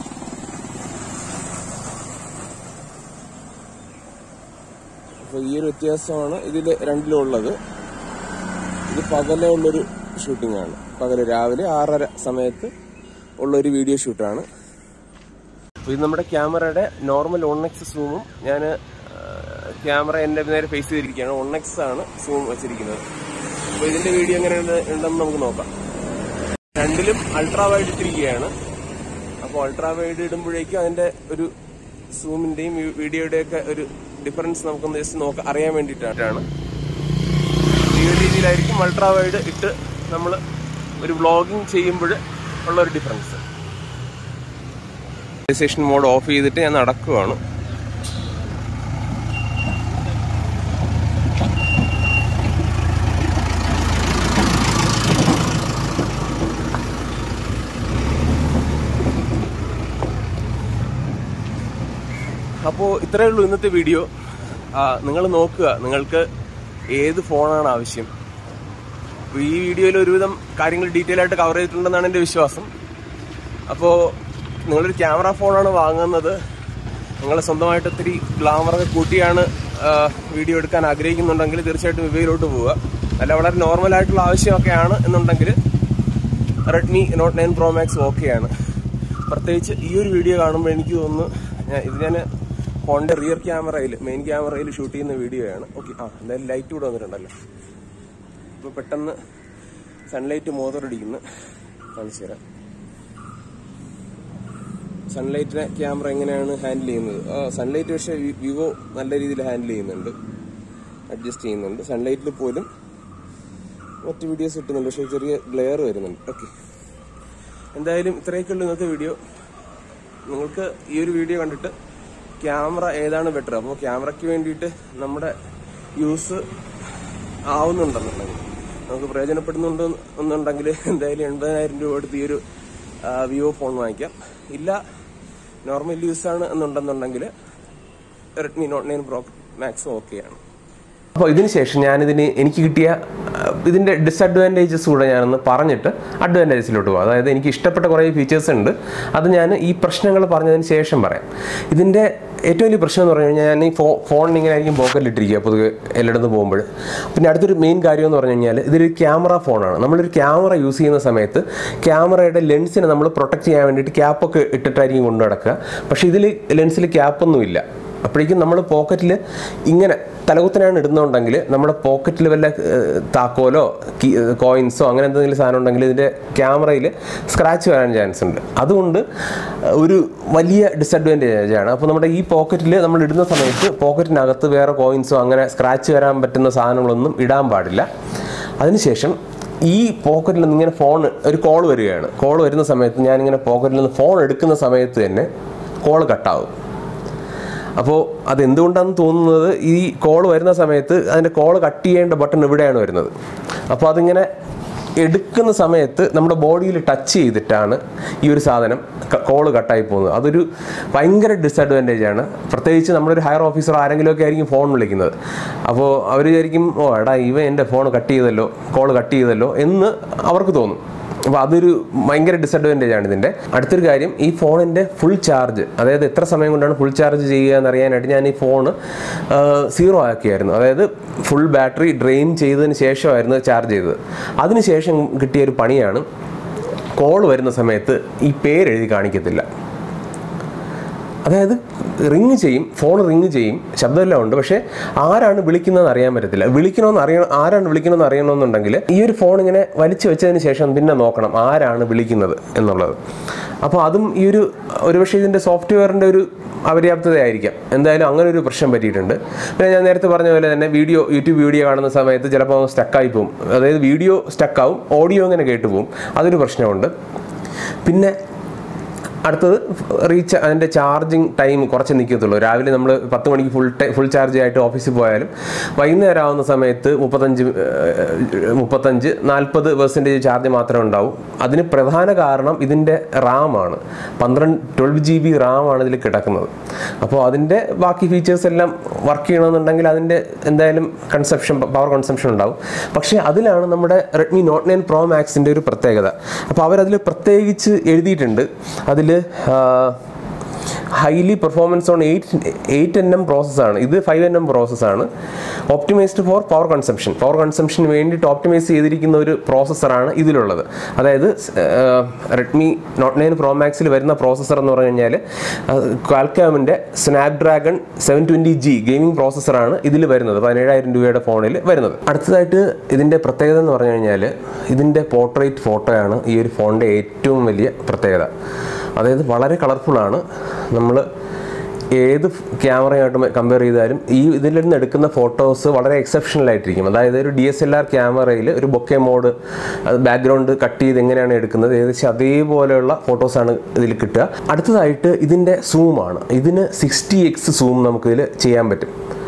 അപ്പോൾ ഈ ഒരു വ്യത്യാസമാണ് ഇതിൽ രണ്ടിലും ഉള്ളത് ഇത് പകലെ ഉള്ളൊരു ഷൂട്ടിംഗ് ആണ് പകല് രാവിലെ ആറര സമയത്ത് ഉള്ള ഒരു വീഡിയോ ഷൂട്ടാണ് അപ്പോൾ ഇത് നമ്മുടെ ക്യാമറയുടെ നോർമൽ വൺ എക്സ് സൂമും ഞാൻ ക്യാമറ എൻ്റെ നേരെ ഫേസ് ചെയ്തിരിക്കുകയാണ് വൺ എക്സ് ആണ് സൂം വെച്ചിരിക്കുന്നത് അപ്പോൾ ഇതിന്റെ വീഡിയോ എങ്ങനെ ഉണ്ടെന്ന് നമുക്ക് നോക്കാം രണ്ടിലും അൾട്രാ വൈഡ് ഇട്ടിരിക്കുകയാണ് അപ്പോൾ അൾട്രാ വൈഡ് ഇടുമ്പോഴേക്കും അതിന്റെ ഒരു സൂമിന്റെയും വീഡിയോയുടെയും ഒക്കെ ഒരു ഡിഫറൻസ് നമുക്കൊന്ന് ജസ്റ്റ് നോക്കാം അറിയാൻ വേണ്ടിയിട്ടാണ് ഈ ഒരു രീതിയിലായിരിക്കും അൾട്രാ വൈഡ് ഇട്ട് നമ്മൾ ഒരു വ്ളോഗിങ് ചെയ്യുമ്പോൾ ഉള്ള ഒരു ഡിഫറൻസ് സ്റ്റേഷൻ മോഡ് ഓഫ് ചെയ്തിട്ട് ഞാൻ നടക്കുവാണ് അപ്പോൾ ഇത്രയേ ഉള്ളൂ ഇന്നത്തെ വീഡിയോ നിങ്ങൾ നോക്കുക നിങ്ങൾക്ക് ഏത് ഫോണാണ് ആവശ്യം അപ്പോൾ ഈ വീഡിയോയിൽ ഒരുവിധം കാര്യങ്ങൾ ഡീറ്റെയിൽ ആയിട്ട് കവർ ചെയ്തിട്ടുണ്ടെന്നാണ് എൻ്റെ വിശ്വാസം അപ്പോൾ നിങ്ങളൊരു ക്യാമറ ഫോണാണ് വാങ്ങുന്നത് നിങ്ങൾ സ്വന്തമായിട്ട് ഒത്തിരി ഗ്ലാമറൊക്കെ കൂട്ടിയാണ് ആ, വീഡിയോ എടുക്കാൻ ആഗ്രഹിക്കുന്നുണ്ടെങ്കിൽ തീർച്ചയായിട്ടും വിവയിലോട്ട് പോവുക അല്ല വളരെ നോർമൽ ആയിട്ടുള്ള ആവശ്യമൊക്കെയാണ് എന്നുണ്ടെങ്കിൽ Redmi Note nine Pro Max ഓക്കെയാണ് പ്രത്യേകിച്ച് ഈ ഒരു വീഡിയോ കാണുമ്പോൾ എനിക്ക് തോന്നുന്നു ഞാൻ- ഇത് ഞാൻ ഫോണിന്റെ റിയർ ക്യാമറയിൽ മെയിൻ ക്യാമറയിൽ ഷൂട്ട് ചെയ്യുന്ന വീഡിയോയാണ് ഓക്കെ ആ എന്തായാലും ലൈറ്റ് കൂടെ വന്നിട്ടുണ്ടല്ലോ ഇപ്പോൾ പെട്ടെന്ന് സൺലൈറ്റ് മോതറടിക്കുന്നു കാണിച്ചു തരാം സൺലൈറ്റിനെ ക്യാമറ എങ്ങനെയാണ് ഹാൻഡിൽ ചെയ്യുന്നത് ആ സൺലൈറ്റ് പക്ഷേ വി- വിവോ നല്ല രീതിയിൽ ഹാൻഡിൽ ചെയ്യുന്നുണ്ട് അഡ്ജസ്റ്റ് ചെയ്യുന്നുണ്ട് സൺലൈറ്റിൽ പോലും മറ്റ് വീഡിയോസ് കിട്ടുന്നുണ്ട് പക്ഷേ ചെറിയ ഗ്ലെയർ വരുന്നുണ്ട് ഓക്കെ എന്തായാലും ഇത്രയൊക്കെയുള്ള ഇന്നത്തെ വീഡിയോ നിങ്ങൾക്ക് ഈ ഒരു വീഡിയോ കണ്ടിട്ട് ക്യാമറ ഏതാണ് ബെറ്റർ അപ്പോൾ ക്യാമറയ്ക്ക് വേണ്ടിയിട്ട് നമ്മുടെ യൂസ് ആവുന്നുണ്ടെന്നുണ്ടെങ്കിൽ നമുക്ക് പ്രയോജനപ്പെടുന്നുണ്ട് എന്നുണ്ടെങ്കിൽ എന്തായാലും എൺപതിനായിരം രൂപ കൊടുത്ത് ഈ ഒരു വിവോ ഫോൺ വാങ്ങിക്കാം ഇല്ല നോർമൽ യൂസാണ് എന്നുണ്ടെന്നുണ്ടെങ്കിൽ റെഡ്മി നോട്ട് നയൻ പ്രോ മാക്സും ഓക്കെയാണ് അപ്പോൾ ഇതിന് ശേഷം ഞാനിതിന് എനിക്ക് കിട്ടിയ അഹ്, ഇതിന്റെ ഡിസഡ്വാൻറ്റേജസ് കൂടെ ഞാനൊന്ന് പറഞ്ഞിട്ട് അഡ്വാൻറ്റേജസിലോട്ട് പോകും അതായത് എനിക്ക് ഇഷ്ടപ്പെട്ട കുറേ ഫീച്ചേഴ്സ് ഉണ്ട് അത് ഞാൻ ഈ പ്രശ്നങ്ങൾ പറഞ്ഞതിന് ശേഷം പറയാം ഇതിന്റെ ഏറ്റവും വലിയ പ്രശ്നം എന്ന് പറഞ്ഞു കഴിഞ്ഞാൽ ഞാൻ ഈ ഫോ ഫോണിന് ഇങ്ങനെ ആയിരിക്കും പോക്കറ്റിലിട്ടിരിക്കുക പൊതുവെ എല്ലായിടത്തും പോകുമ്പോൾ പിന്നെ അടുത്തൊരു മെയിൻ കാര്യം എന്ന് പറഞ്ഞു കഴിഞ്ഞാൽ ഇതൊരു ക്യാമറ ഫോണാണ് നമ്മളൊരു ക്യാമറ യൂസ് ചെയ്യുന്ന സമയത്ത് ക്യാമറയുടെ ലെൻസിനെ നമ്മൾ പ്രൊട്ടക്ട് ചെയ്യാൻ വേണ്ടിയിട്ട് ക്യാപ്പൊക്കെ ഇട്ടിട്ടായിരിക്കും കൊണ്ടു നടക്കുക പക്ഷേ ഇതിൽ ലെൻസിൽ ക്യാപ്പൊന്നുമില്ല അപ്പോഴേക്കും നമ്മൾ പോക്കറ്റിൽ ഇങ്ങനെ തലകുത്തനാണ് ഇടുന്നുണ്ടെങ്കിൽ നമ്മുടെ പോക്കറ്റിൽ വല്ല ഏഹ്, താക്കോലോ കോയിൻസോ അങ്ങനെ എന്തെങ്കിലും സാധനം ഉണ്ടെങ്കിൽ ഇതിൻ്റെ ക്യാമറയിൽ സ്ക്രാച്ച് വരാൻ ചാൻസ് ഉണ്ട് അതുകൊണ്ട് ഒരു വലിയ ഡിസഡ്വാൻറ്റേജ് ആണ് അപ്പോൾ നമ്മുടെ ഈ പോക്കറ്റിൽ നമ്മൾ ഇടുന്ന സമയത്ത് പോക്കറ്റിനകത്ത് വേറെ കോയിൻസോ അങ്ങനെ സ്ക്രാച്ച് വരാൻ പറ്റുന്ന സാധനങ്ങളൊന്നും ഇടാൻ പാടില്ല അതിനുശേഷം ഈ പോക്കറ്റിൽ നിന്ന് ഇങ്ങനെ ഫോൺ ഒരു കോൾ വരികയാണ് കോൾ വരുന്ന സമയത്ത് ഞാനിങ്ങനെ പോക്കറ്റിൽ നിന്ന് ഫോൺ എടുക്കുന്ന സമയത്ത് തന്നെ കോൾ കട്ടാവും അപ്പോൾ അതെന്തുകൊണ്ടാണെന്ന് തോന്നുന്നത് ഈ കോൾ വരുന്ന സമയത്ത് അതിൻ്റെ കോൾ കട്ട് ചെയ്യേണ്ട ബട്ടൺ ഇവിടെയാണ് വരുന്നത് അപ്പോൾ അതിങ്ങനെ എടുക്കുന്ന സമയത്ത് നമ്മുടെ ബോഡിയിൽ ടച്ച് ചെയ്തിട്ടാണ് ഈ ഒരു സാധനം കോൾ കട്ടായി പോകുന്നത് അതൊരു ഭയങ്കര ഡിസഡ്വാൻറ്റേജ് ആണ് പ്രത്യേകിച്ച് നമ്മളൊരു ഹയർ ഓഫീസർ ആരെങ്കിലുമൊക്കെ ആയിരിക്കും ഫോൺ വിളിക്കുന്നത് അപ്പോൾ അവർ വിചാരിക്കും ഓ എടാ ഇവ എൻ്റെ ഫോൺ കട്ട് ചെയ്തല്ലോ കോൾ കട്ട് ചെയ്തല്ലോ എന്ന് അവർക്ക് തോന്നും അപ്പോൾ അതൊരു ഭയങ്കര ഡിസഡ്വാൻറ്റേജ് ആണ് ഇതിൻ്റെ അടുത്തൊരു കാര്യം ഈ ഫോണിൻ്റെ ഫുൾ ചാർജ് അതായത് എത്ര സമയം കൊണ്ടാണ് ഫുൾ ചാർജ് ചെയ്യുക എന്നറിയാനായിട്ട് ഞാൻ ഈ ഫോൺ സീറോ ആക്കിയായിരുന്നു അതായത് ഫുൾ ബാറ്ററി ഡ്രെയിൻ ചെയ്തതിന് ശേഷമായിരുന്നു ചാർജ് ചെയ്തത് അതിനുശേഷം കിട്ടിയ ഒരു പണിയാണ് കോൾ വരുന്ന സമയത്ത് ഈ പേരെഴുതി കാണിക്കത്തില്ല അതായത് റിങ് ചെയ്യും ഫോൺ റിങ് ചെയ്യും ശബ്ദമെല്ലാം ഉണ്ട് പക്ഷേ ആരാണ് വിളിക്കുന്നതെന്ന് അറിയാൻ പറ്റത്തില്ല വിളിക്കണമെന്ന് അറിയണം ആരാണ് വിളിക്കണമെന്ന് അറിയണമെന്നുണ്ടെങ്കിൽ ഈ ഒരു ഫോൺ ഇങ്ങനെ വലിച്ചു വെച്ചതിന് ശേഷം പിന്നെ നോക്കണം ആരാണ് വിളിക്കുന്നത് എന്നുള്ളത് അപ്പോൾ അതും ഈ ഒരു ഒരുപക്ഷെ ഇതിൻ്റെ സോഫ്റ്റ്വെയറിൻ്റെ ഒരു അപര്യാപ്തതയായിരിക്കാം എന്തായാലും അങ്ങനെ ഒരു പ്രശ്നം പറ്റിയിട്ടുണ്ട് പിന്നെ ഞാൻ നേരത്തെ പറഞ്ഞ പോലെ തന്നെ വീഡിയോ യൂട്യൂബ് വീഡിയോ കാണുന്ന സമയത്ത് ചിലപ്പോൾ സ്റ്റക്കായി പോകും അതായത് വീഡിയോ സ്റ്റക്കാവും ഓഡിയോ ഇങ്ങനെ കേട്ടു പോകും അതൊരു പ്രശ്നമുണ്ട് പിന്നെ അടുത്തത് റീച്ച് അതിൻ്റെ ചാർജിങ് ടൈം കുറച്ച് നിൽക്കത്തുള്ളൂ രാവിലെ നമ്മൾ പത്ത് മണിക്ക് ഫുൾ ടൈം ഫുൾ ചാർജ് ആയിട്ട് ഓഫീസിൽ പോയാലും വൈകുന്നേരം ആവുന്ന സമയത്ത് മുപ്പത്തഞ്ച് ഏഹ്, മുപ്പത്തഞ്ച് നാൽപ്പത് പെർസെൻറ്റേജ് ചാർജ് മാത്രമേ ഉണ്ടാവും അതിന് പ്രധാന കാരണം ഇതിൻ്റെ റാമാണ് പന്ത്രണ്ട് ട്വൽവ് ജി ബി റാമാണ് ഇതിൽ കിടക്കുന്നത് അപ്പോൾ അതിൻ്റെ ബാക്കി ഫീച്ചേഴ്സ് എല്ലാം വർക്ക് ചെയ്യണമെന്നുണ്ടെങ്കിൽ അതിൻ്റെ എന്തായാലും കൺസെപ്ഷൻ പവർ കൺസംഷൻ ഉണ്ടാവും പക്ഷേ അതിലാണ് നമ്മുടെ റെഡ്മി നോട്ട് നയൻ പ്രോ മാക്സിൻ്റെ ഒരു പ്രത്യേകത അപ്പോൾ അവരതിൽ പ്രത്യേകിച്ച് എഴുതിയിട്ടുണ്ട് അതിൽ highly performance on eight eight N M പ്രോസസ്സാണ് ഇത് ഫൈവ് എൻ എം പ്രോസസ്സാണ് optimized for power consumption power കൺസംഷന് വേണ്ടിയിട്ട് ഓപ്റ്റിമൈസ് ചെയ്തിരിക്കുന്ന ഒരു പ്രോസസ്സറാണ് ഇതിലുള്ളത് അതായത് റെഡ്മി നോട്ട് നയൻ പ്രോ മാക്സിൽ വരുന്ന പ്രോസസ്സർ എന്ന് പറഞ്ഞു കഴിഞ്ഞാൽ ക്വാൽക്കാമിൻ്റെ Snapdragon seven twenty G gaming പ്രോസസ്സറാണ് ഇതിൽ വരുന്നത് പതിനേഴായിരം രൂപയുടെ ഫോണിൽ വരുന്നത് അടുത്തതായിട്ട് ഇതിൻ്റെ പ്രത്യേകത എന്ന് പറഞ്ഞു കഴിഞ്ഞാൽ ഇതിൻ്റെ പോർട്രേറ്റ് ഫോട്ടോയാണ് ഈ ഒരു ഫോണിൻ്റെ ഏറ്റവും വലിയ പ്രത്യേകത അതായത് വളരെ കളർഫുള്ളാണ് നമ്മൾ ഏത് ക്യാമറയായിട്ട് കമ്പയർ ചെയ്താലും ഈ ഇതിൽ നിന്ന് എടുക്കുന്ന ഫോട്ടോസ് വളരെ എക്സെപ്ഷണൽ ആയിട്ടിരിക്കും അതായത് ഒരു ഡി എസ് എൽ ആർ ക്യാമറയിൽ ഒരു ബൊക്കെ മോഡ് ബാക്ക്ഗ്രൗണ്ട് കട്ട് ചെയ്ത് എങ്ങനെയാണ് എടുക്കുന്നത് ഏകദേശം അതേപോലെയുള്ള ഫോട്ടോസാണ് ഇതിൽ കിട്ടുക അടുത്തതായിട്ട് ഇതിൻ്റെ സൂമാണ് ഇതിന് സിക്സ്റ്റി എക്സ് സൂം നമുക്കിതിൽ ചെയ്യാൻ പറ്റും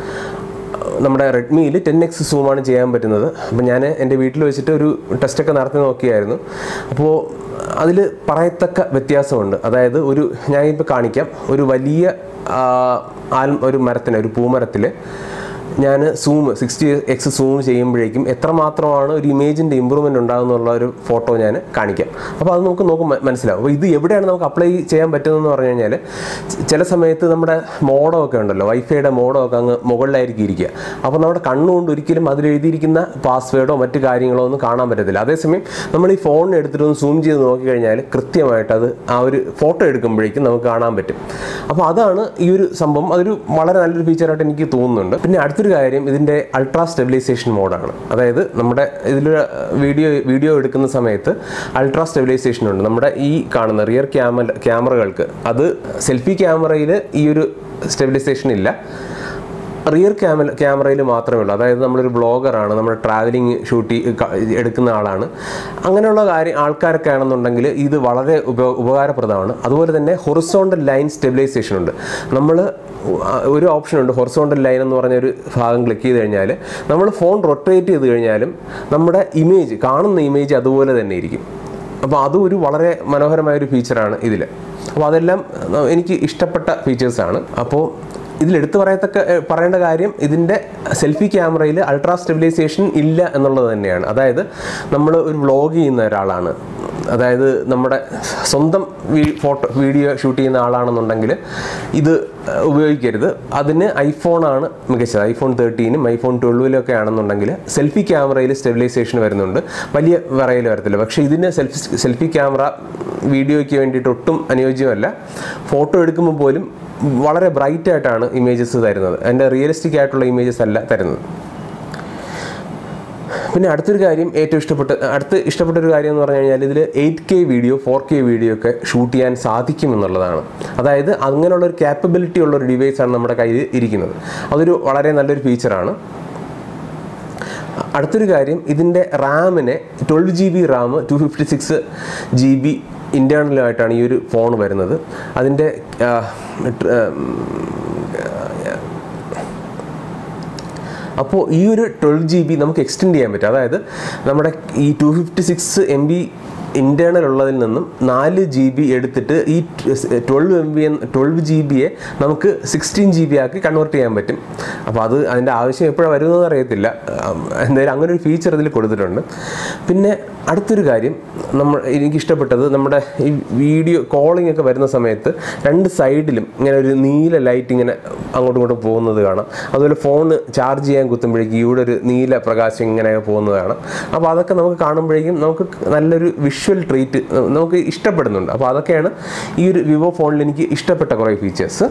നമ്മുടെ റെഡ്മിയിൽ ടെൻ എക്സ് സൂമാണ് ചെയ്യാൻ പറ്റുന്നത് അപ്പം ഞാൻ എൻ്റെ വീട്ടിൽ വെച്ചിട്ട് ഒരു ടെസ്റ്റൊക്കെ നടത്തി നോക്കിയായിരുന്നു അപ്പോൾ അതിൽ പറയത്തക്ക വ്യത്യാസമുണ്ട് അതായത് ഒരു ഞാനിപ്പോൾ കാണിക്കാം ഒരു വലിയ ആ, ആൽ ഒരു മരത്തിന് ഒരു പൂമരത്തിൽ ഞാൻ സൂം സിക്സ്റ്റി എക്സ് സൂം ചെയ്യുമ്പോഴേക്കും എത്രമാത്രമാണ് ഒരു ഇമേജിൻ്റെ ഇമ്പ്രൂവ്മെൻ്റ് ഉണ്ടാകുന്നുള്ള ഒരു ഫോട്ടോ ഞാൻ കാണിക്കാം അപ്പോൾ അത് നമുക്ക് നോക്കും മനസ്സിലാവും അപ്പോൾ ഇത് എവിടെയാണ് നമുക്ക് അപ്ലൈ ചെയ്യാൻ പറ്റുന്നതെന്ന് പറഞ്ഞു കഴിഞ്ഞാൽ ചില സമയത്ത് നമ്മുടെ മോഡോ ഒക്കെ ഉണ്ടല്ലോ വൈഫൈയുടെ മോഡോ ഒക്കെ അങ്ങ് മുകളിലായിരിക്കും ഇരിക്കുക അപ്പോൾ നമ്മുടെ കണ്ണുകൊണ്ട് ഒരിക്കലും അതിൽ എഴുതിയിരിക്കുന്ന പാസ്വേഡോ മറ്റു കാര്യങ്ങളോ ഒന്നും കാണാൻ പറ്റത്തില്ല അതേസമയം നമ്മൾ ഈ ഫോൺ എടുത്തിട്ട് ഒന്ന് സൂം ചെയ്ത് നോക്കിക്കഴിഞ്ഞാൽ കൃത്യമായിട്ട് അത് ആ ഒരു ഫോട്ടോ എടുക്കുമ്പോഴേക്കും നമുക്ക് കാണാൻ പറ്റും അപ്പോൾ അതാണ് ഈ ഒരു സംഭവം അതൊരു വളരെ നല്ലൊരു ഫീച്ചറായിട്ട് എനിക്ക് തോന്നുന്നുണ്ട് പിന്നെ അടുത്തൊരു കാര്യം ഇതിൻ്റെ അൾട്രാ സ്റ്റെബിലൈസേഷൻ മോഡാണ് അതായത് നമ്മുടെ ഇതിൽ വീഡിയോ വീഡിയോ എടുക്കുന്ന സമയത്ത് അൾട്രാ സ്റ്റെബിലൈസേഷൻ ഉണ്ട് നമ്മുടെ ഈ കാണുന്ന റിയർ ക്യാമറ ക്യാമറകൾക്ക് അത് സെൽഫി ക്യാമറയിൽ ഈ ഒരു സ്റ്റെബിലൈസേഷൻ ഇല്ല റിയർ ക്യാമറ ക്യാമറയിൽ മാത്രമേ ഉള്ളൂ അതായത് നമ്മളൊരു ബ്ലോഗറാണ് നമ്മൾ ട്രാവലിംഗ് ഷൂട്ട് ചെയ്- ക- എടുക്കുന്ന ആളാണ് അങ്ങനെയുള്ള കാര്യം ആൾക്കാരൊക്കെ ആണെന്നുണ്ടെങ്കിൽ ഇത് വളരെ ഉപ ഉപകാരപ്രദമാണ് അതുപോലെ തന്നെ ഹൊറിസോണ്ടൽ ലൈൻ സ്റ്റെബിലൈസേഷൻ ഉണ്ട് നമ്മൾ ഒരു ഓപ്ഷൻ ഉണ്ട് ഹൊറിസോണ്ടൽ ലൈൻ എന്ന് പറഞ്ഞ ഒരു ഭാഗം ക്ലിക്ക് ചെയ്ത് കഴിഞ്ഞാൽ നമ്മൾ ഫോൺ റൊട്ടേറ്റ് ചെയ്ത് കഴിഞ്ഞാലും നമ്മുടെ ഇമേജ് കാണുന്ന ഇമേജ് അതുപോലെ തന്നെ ഇരിക്കും അപ്പോൾ അതും ഒരു വളരെ മനോഹരമായ ഒരു ഫീച്ചറാണ് ഇതിൽ അപ്പോൾ അതെല്ലാം അഹ് എനിക്ക് ഇഷ്ടപ്പെട്ട ഫീച്ചേഴ്സാണ് അപ്പോൾ ഇതിൽ എടുത്തു പറയത്തക്ക ഏഹ്, പറയേണ്ട കാര്യം ഇതിൻ്റെ സെൽഫി ക്യാമറയിൽ അൾട്രാ സ്റ്റെബിലൈസേഷൻ ഇല്ല എന്നുള്ളത് തന്നെയാണ് അതായത് നമ്മൾ ഒരു വ്ളോഗ് ചെയ്യുന്ന ഒരാളാണ് അതായത് നമ്മുടെ സ്വന്തം ഫോട്ടോ വീഡിയോ ഷൂട്ട് ചെയ്യുന്ന ആളാണെന്നുണ്ടെങ്കിൽ ഇത് ഏഹ്, ഉപയോഗിക്കരുത് അതിന് ഐഫോണാണ് മികച്ചത് ഐഫോൺ തേർട്ടീനും ഐഫോൺ ട്വൽവിലൊക്കെ ആണെന്നുണ്ടെങ്കിൽ സെൽഫി ക്യാമറയിൽ സ്റ്റെബിലൈസേഷൻ വരുന്നുണ്ട് വലിയ വിറയിൽ വരത്തില്ല പക്ഷേ ഇതിന് സെൽഫി സെൽഫി ക്യാമറ വീഡിയോയ്ക്ക് വേണ്ടിയിട്ട് ഒട്ടും അനുയോജ്യമല്ല ഫോട്ടോ എടുക്കുമ്പോൾ പോലും വളരെ ബ്രൈറ്റ് ആയിട്ടാണ് ഇമേജസ് തരുന്നത് അതിൻ്റെ റിയലിസ്റ്റിക് ആയിട്ടുള്ള ഇമേജസ് അല്ല തരുന്നത് പിന്നെ അടുത്തൊരു കാര്യം ഏറ്റവും ഇഷ്ടപ്പെട്ട അടുത്ത് ഇഷ്ടപ്പെട്ട ഒരു കാര്യം എന്ന് പറഞ്ഞു കഴിഞ്ഞാൽ ഇതിൽ eight K video four K video ഒക്കെ ഷൂട്ട് ചെയ്യാൻ സാധിക്കും എന്നുള്ളതാണ് അതായത് അങ്ങനെയുള്ള ഒരു ക്യാപ്പബിലിറ്റി ഉള്ള ഒരു ഡിവൈസാണ് നമ്മുടെ കയ്യിൽ ഇരിക്കുന്നത് അതൊരു വളരെ നല്ലൊരു ഫീച്ചറാണ് അടുത്തൊരു കാര്യം ഇതിൻ്റെ റാമിനെ twelve G B RAM two fifty six G B ഇൻറ്റേർണലായിട്ടാണ് ഈ ഒരു ഫോൺ വരുന്നത് അതിൻ്റെ ആ, ട്- ആ, അപ്പോൾ ഈ ഒരു ട്വൽവ് ജി ബി നമുക്ക് എക്സ്റ്റെൻഡ് ചെയ്യാൻ പറ്റും അതായത് നമ്മുടെ ഈ two fifty six M B internal ഉള്ളതിൽ നിന്നും നാല് ജി ബി എടുത്തിട്ട് ഈ twelve M B twelve G ബിയെ നമുക്ക് സിക്സ്റ്റീൻ ജി ബി ആക്കി കൺവേർട്ട് ചെയ്യാൻ പറ്റും അപ്പോൾ അത് അതിൻ്റെ ആവശ്യം എപ്പോഴാണ് വരുന്നതെന്ന് അറിയത്തില്ല ആം, എന്തായാലും അങ്ങനെ ഒരു ഫീച്ചർ ഇതിൽ കൊടുത്തിട്ടുണ്ട് പിന്നെ അടുത്തൊരു കാര്യം നമ്മൾ എനിക്ക് ഇഷ്ടപ്പെട്ടത് നമ്മുടെ ഈ വീഡിയോ കോളിംഗ് ഒക്കെ വരുന്ന സമയത്ത് രണ്ട് സൈഡിലും ഇങ്ങനെ ഒരു നീല ലൈറ്റ് ഇങ്ങനെ അങ്ങോട്ടും ഇങ്ങോട്ടും പോകുന്നത് കാണാം അതുപോലെ ഫോൺ ചാർജ് ചെയ്യാൻ കുത്തുമ്പോഴേക്കും ഇവിടെ ഒരു നീല പ്രകാശം ഇങ്ങനെ പോകുന്നത് കാണാം അപ്പോൾ അതൊക്കെ നമുക്ക് കാണുമ്പോഴേക്കും നമുക്ക് നല്ലൊരു വിഷ്വൽ ട്രീറ്റ് നമുക്ക് ഇഷ്ടപ്പെടുന്നുണ്ട് അപ്പോൾ അതൊക്കെയാണ് ഈ ഒരു വിവോ ഫോണിൽ എനിക്ക് ഇഷ്ടപ്പെട്ട കുറേ ഫീച്ചേഴ്സ്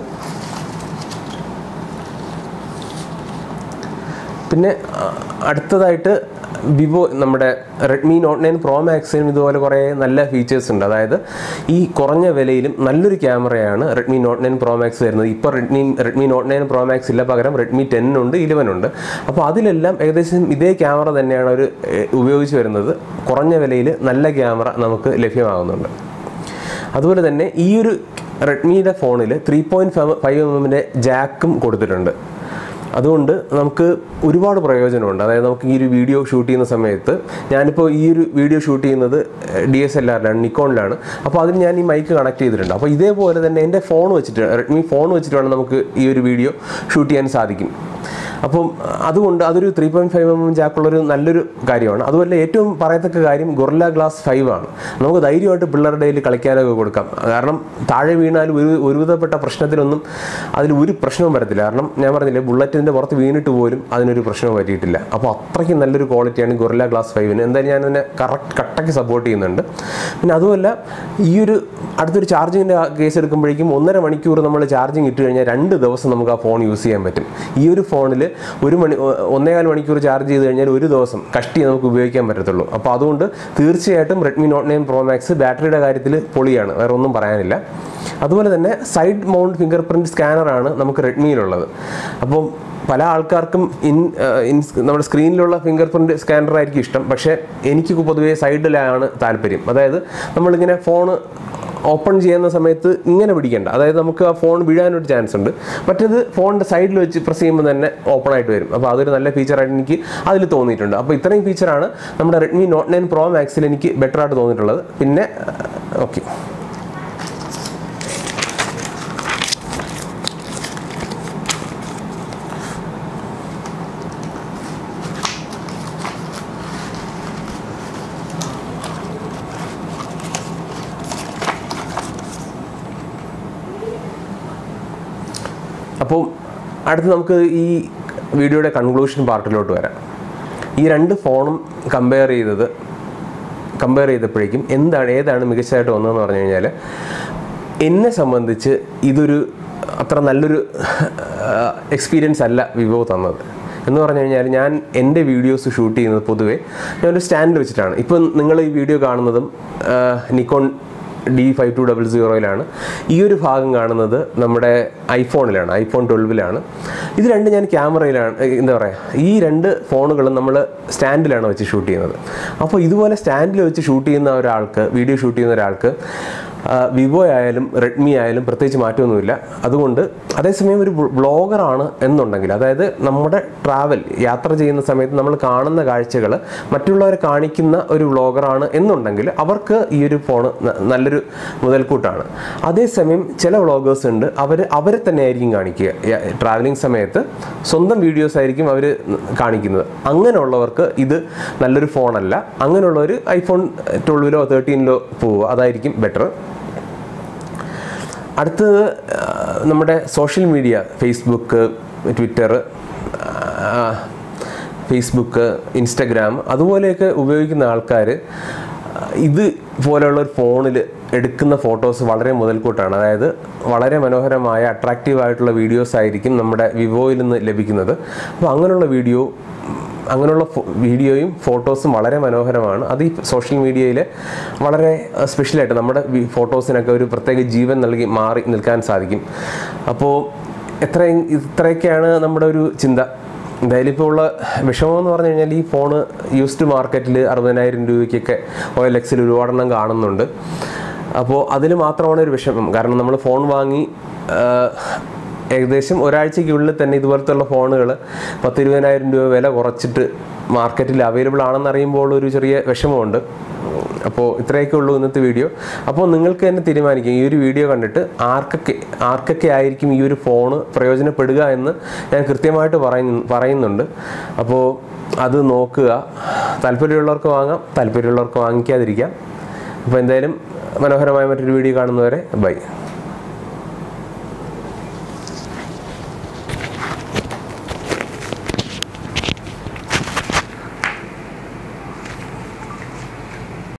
പിന്നെ ആ, അടുത്തതായിട്ട് വിവോ നമ്മുടെ റെഡ്മി നോട്ട് നയൻ പ്രോ മാക്സിനും ഇതുപോലെ കുറേ നല്ല ഫീച്ചേഴ്സ് ഉണ്ട് അതായത് ഈ കുറഞ്ഞ വിലയിലും നല്ലൊരു ക്യാമറയാണ് Redmi Note nine Pro Max വരുന്നത് ഇപ്പോൾ Redmi Redmi Note nine Pro Max ഇല്ല പകരം റെഡ്മി ടെൻ ഉണ്ട് ഇലവൻ ഉണ്ട് അപ്പോൾ അതിലെല്ലാം ഏകദേശം ഇതേ ക്യാമറ തന്നെയാണ് അവർ ഉപയോഗിച്ച് വരുന്നത് കുറഞ്ഞ വിലയിൽ നല്ല ക്യാമറ നമുക്ക് ലഭ്യമാകുന്നുണ്ട് അതുപോലെ തന്നെ ഈ ഒരു റെഡ്മിയുടെ ഫോണിൽ ത്രീ പോയിൻറ്റ് ഫൈവ് എം എമ്മിൻ്റെ ജാക്കും കൊടുത്തിട്ടുണ്ട് അതുകൊണ്ട് നമുക്ക് ഒരുപാട് പ്രയോജനമുണ്ട് അതായത് നമുക്ക് ഈ ഒരു വീഡിയോ ഷൂട്ട് ചെയ്യുന്ന സമയത്ത് ഞാനിപ്പോൾ ഈ ഒരു വീഡിയോ ഷൂട്ട് ചെയ്യുന്നത് ഡി എസ് എൽ ആറിലാണ് നിക്കോണിലാണ് അപ്പോൾ അതിന് ഞാൻ ഈ മൈക്ക് കണക്ട് ചെയ്തിട്ടുണ്ട് അപ്പോൾ ഇതേപോലെ തന്നെ എൻ്റെ ഫോൺ വെച്ചിട്ട് റെഡ്മി ഫോൺ വെച്ചിട്ട് വേണം നമുക്ക് ഈ ഒരു വീഡിയോ ഷൂട്ട് ചെയ്യാൻ സാധിക്കും അപ്പം അതുകൊണ്ട് അതൊരു three point five M M ജാക്കുള്ളൊരു നല്ലൊരു കാര്യമാണ് അതുപോലെ ഏറ്റവും പറയത്തക്ക കാര്യം ഗൊറില്ല ഗ്ലാസ് ഫൈവ് ആണ് നമുക്ക് ധൈര്യമായിട്ട് പിള്ളേരുടെ കയ്യിൽ കളിക്കാനൊക്കെ കൊടുക്കാം കാരണം താഴെ വീണാൽ ഒരു ഒരുവിധപ്പെട്ട പ്രശ്നത്തിനൊന്നും അതിൽ ഒരു പ്രശ്നവും വരത്തില്ല കാരണം ഞാൻ പറഞ്ഞില്ലേ ബുള്ളറ്റിൻ്റെ പുറത്ത് വീണിട്ട് പോലും അതിനൊരു പ്രശ്നവും പറ്റിയിട്ടില്ല അപ്പോൾ അത്രയ്ക്ക് നല്ലൊരു ക്വാളിറ്റിയാണ് ഗൊറില്ല ഗ്ലാസ് ഫൈവിന് എന്തായാലും ഞാൻ അതിനെ കറക്റ്റ് കട്ടയ്ക്ക് സപ്പോർട്ട് ചെയ്യുന്നുണ്ട് പിന്നെ അതുമല്ല ഈ ഒരു അടുത്തൊരു ചാർജിങ്ങിൻ്റെ കേസ് എടുക്കുമ്പോഴേക്കും ഒന്നര മണിക്കൂർ നമ്മൾ ചാർജിങ് ഇട്ട് കഴിഞ്ഞാൽ രണ്ട് ദിവസം നമുക്ക് ആ ഫോൺ യൂസ് ചെയ്യാൻ പറ്റും ഈ ഒരു ഫോണിൽ ഒരു മണി ഒ- ഒന്നേകാൽ മണിക്കൂർ ചാർജ് ചെയ്ത് കഴിഞ്ഞാൽ ഒരു ദിവസം കഷ്ടി നമുക്ക് ഉപയോഗിക്കാൻ പറ്റത്തുള്ളൂ അപ്പോൾ അതുകൊണ്ട് തീർച്ചയായിട്ടും Redmi Note nine Pro Max ബാറ്ററിയുടെ കാര്യത്തിൽ പൊളിയാണ് വേറെ ഒന്നും പറയാനില്ല അതുപോലെ തന്നെ സൈഡ് മൗണ്ട് ഫിംഗർ പ്രിൻറ്റ് സ്കാനറാണ് നമുക്ക് റെഡ്മിയിലുള്ളത് അപ്പോൾ പല ആൾക്കാർക്കും ഇൻ ഇൻ നമ്മുടെ സ്ക്രീനിലുള്ള ഫിംഗർ പ്രിൻറ്റ് സ്കാനർ ആയിരിക്കും ഇഷ്ടം പക്ഷേ എനിക്ക് പൊതുവേ സൈഡിലാണ് താല്പര്യം അതായത് നമ്മളിങ്ങനെ ഫോണ് ഓപ്പൺ ചെയ്യുന്ന സമയത്ത് ഇങ്ങനെ പിടിക്കേണ്ട അതായത് നമുക്ക് ആ ഫോൺ വീഴാനൊരു ചാൻസ് ഉണ്ട് മറ്റേത് ഫോണിൻ്റെ സൈഡിൽ വെച്ച് പ്രസ് ചെയ്യുമ്പോൾ തന്നെ ഓപ്പൺ ആയിട്ട് വരും അപ്പോൾ അതൊരു നല്ല ഫീച്ചറായിട്ട് എനിക്ക് അതിൽ തോന്നിയിട്ടുണ്ട് അപ്പോൾ ഇത്രയും ഫീച്ചറാണ് നമ്മുടെ റെഡ്മി നോട്ട് നയൻ പ്രോ മാക്സിൽ എനിക്ക് ബെറ്റർ ആയിട്ട് തോന്നിയിട്ടുള്ളത് പിന്നെ ഓക്കെ അപ്പോൾ അടുത്ത് നമുക്ക് ഈ വീഡിയോയുടെ കൺക്ലൂഷൻ പാർട്ടിലോട്ട് വരാം ഈ രണ്ട് ഫോണും കമ്പയർ ചെയ്തത് കമ്പയർ ചെയ്തപ്പോഴേക്കും എന്താണ് ഏതാണ് മികച്ചതായിട്ട് വന്നതെന്ന് പറഞ്ഞു കഴിഞ്ഞാൽ എന്നെ സംബന്ധിച്ച് ഇതൊരു അത്ര നല്ലൊരു എക്സ്പീരിയൻസ് അല്ല വിവോ തന്നത് എന്ന് പറഞ്ഞു കഴിഞ്ഞാൽ ഞാൻ എൻ്റെ വീഡിയോസ് ഷൂട്ട് ചെയ്യുന്നത് പൊതുവേ ഞാനൊരു സ്റ്റാൻഡ് വെച്ചിട്ടാണ് ഇപ്പം നിങ്ങൾ ഈ വീഡിയോ കാണുന്നതും Nikon D five two double സീറോയിലാണ് ഈ ഒരു ഭാഗം കാണുന്നത് നമ്മുടെ ഐഫോണിലാണ് ഐഫോൺ ട്വൽവിലാണ് ഇത് രണ്ട് ഞാൻ ക്യാമറയിലാണ് ഏ, എന്താ പറയുക ഈ രണ്ട് ഫോണുകളും നമ്മൾ സ്റ്റാൻഡിലാണ് വെച്ച് ഷൂട്ട് ചെയ്യുന്നത് അപ്പോൾ ഇതുപോലെ സ്റ്റാൻഡിൽ വെച്ച് ഷൂട്ട് ചെയ്യുന്ന ഒരാൾക്ക് വീഡിയോ ഷൂട്ട് ചെയ്യുന്ന ഒരാൾക്ക് വിവോ ആയാലും റെഡ്മി ആയാലും പ്രത്യേകിച്ച് മാറ്റമൊന്നുമില്ല അതുകൊണ്ട് അതേസമയം ഒരു ബ്ലോഗറാണ് എന്നുണ്ടെങ്കിൽ അതായത് നമ്മുടെ ട്രാവൽ യാത്ര ചെയ്യുന്ന സമയത്ത് നമ്മൾ കാണുന്ന കാഴ്ചകൾ മറ്റുള്ളവരെ കാണിക്കുന്ന ഒരു വ്ളോഗറാണ് എന്നുണ്ടെങ്കിൽ അവർക്ക് ഈ ഒരു ഫോൺ നല്ലൊരു മുതൽക്കൂട്ടാണ് അതേസമയം ചില വ്ളോഗേഴ്സ് ഉണ്ട് അവർ അവരെ തന്നെ ആയിരിക്കും കാണിക്കുക ട്രാവലിംഗ് സമയത്ത് സ്വന്തം വീഡിയോസ് ആയിരിക്കും അവർ കാണിക്കുന്നത് അങ്ങനെയുള്ളവർക്ക് ഇത് നല്ലൊരു ഫോണല്ല അങ്ങനെയുള്ളവർ ഐഫോൺ ട്വൽവിലോ തേർട്ടീനിലോ പോവുക അതായിരിക്കും ബെറ്റർ അടുത്തത് ആ, നമ്മുടെ social media Facebook Twitter Facebook Instagram അതുപോലെയൊക്കെ ഉപയോഗിക്കുന്ന ആൾക്കാർ ഇത് പോലെയുള്ള ഒരു ഫോണിൽ എടുക്കുന്ന ഫോട്ടോസ് വളരെ മുതൽക്കൂട്ടാണ് അതായത് വളരെ മനോഹരമായ അട്രാക്റ്റീവ് ആയിട്ടുള്ള വീഡിയോസ് ആയിരിക്കും നമ്മുടെ വിവോയിൽ നിന്ന് ലഭിക്കുന്നത് അപ്പോൾ അങ്ങനെയുള്ള വീഡിയോ അങ്ങനെയുള്ള ഫോ- വീഡിയോയും ഫോട്ടോസും വളരെ മനോഹരമാണ് അത് ഈ സോഷ്യൽ മീഡിയയിൽ വളരെ സ്പെഷ്യലായിട്ട് നമ്മുടെ വി- ഫോട്ടോസിനൊക്കെ ഒരു പ്രത്യേക ജീവൻ നൽകി മാറി നിൽക്കാൻ സാധിക്കും അപ്പോൾ എത്രയും ഇത്രയൊക്കെയാണ് നമ്മുടെ ഒരു ചിന്ത എന്തായാലും ഇപ്പോൾ ഉള്ള വിഷമം എന്ന് പറഞ്ഞു കഴിഞ്ഞാൽ ഈ ഫോണ് യൂസ്ഡ് മാർക്കറ്റിൽ അറുപതിനായിരം രൂപയ്ക്കൊക്കെ ഒ എൽ എക്സിൽ ഒരുപാടെണ്ണം കാണുന്നുണ്ട് അപ്പോൾ അതിൽ മാത്രമാണ് ഒരു വിഷമം കാരണം നമ്മൾ ഫോൺ വാങ്ങി ആ, ഏകദേശം ഒരാഴ്ചയ്ക്കുള്ളിൽ തന്നെ ഇതുപോലത്തെ ഉള്ള ഫോണുകൾ പത്ത് ഇരുപതിനായിരം രൂപ വില കുറച്ചിട്ട് മാർക്കറ്റിൽ അവൈലബിൾ ആണെന്ന് അറിയുമ്പോൾ ഒരു ചെറിയ വിഷമമുണ്ട് അപ്പോൾ ഇത്രയൊക്കെ ഉള്ളൂ ഇന്നത്തെ വീഡിയോ അപ്പോൾ നിങ്ങൾക്ക് തന്നെ തീരുമാനിക്കാം ഈ ഒരു വീഡിയോ കണ്ടിട്ട് ആർക്കൊക്കെ ആർക്കൊക്കെ ആയിരിക്കും ഈ ഒരു ഫോണ് പ്രയോജനപ്പെടുക എന്ന് ഞാൻ കൃത്യമായിട്ട് പറയുന്നു പറയുന്നുണ്ട് അപ്പോൾ അത് നോക്കുക താല്പര്യമുള്ളവർക്ക് വാങ്ങാം താല്പര്യമുള്ളവർക്ക് വാങ്ങിക്കാതിരിക്കാം അപ്പോൾ എന്തായാലും മനോഹരമായ മറ്റൊരു വീഡിയോ കാണുന്നവരെ ബൈ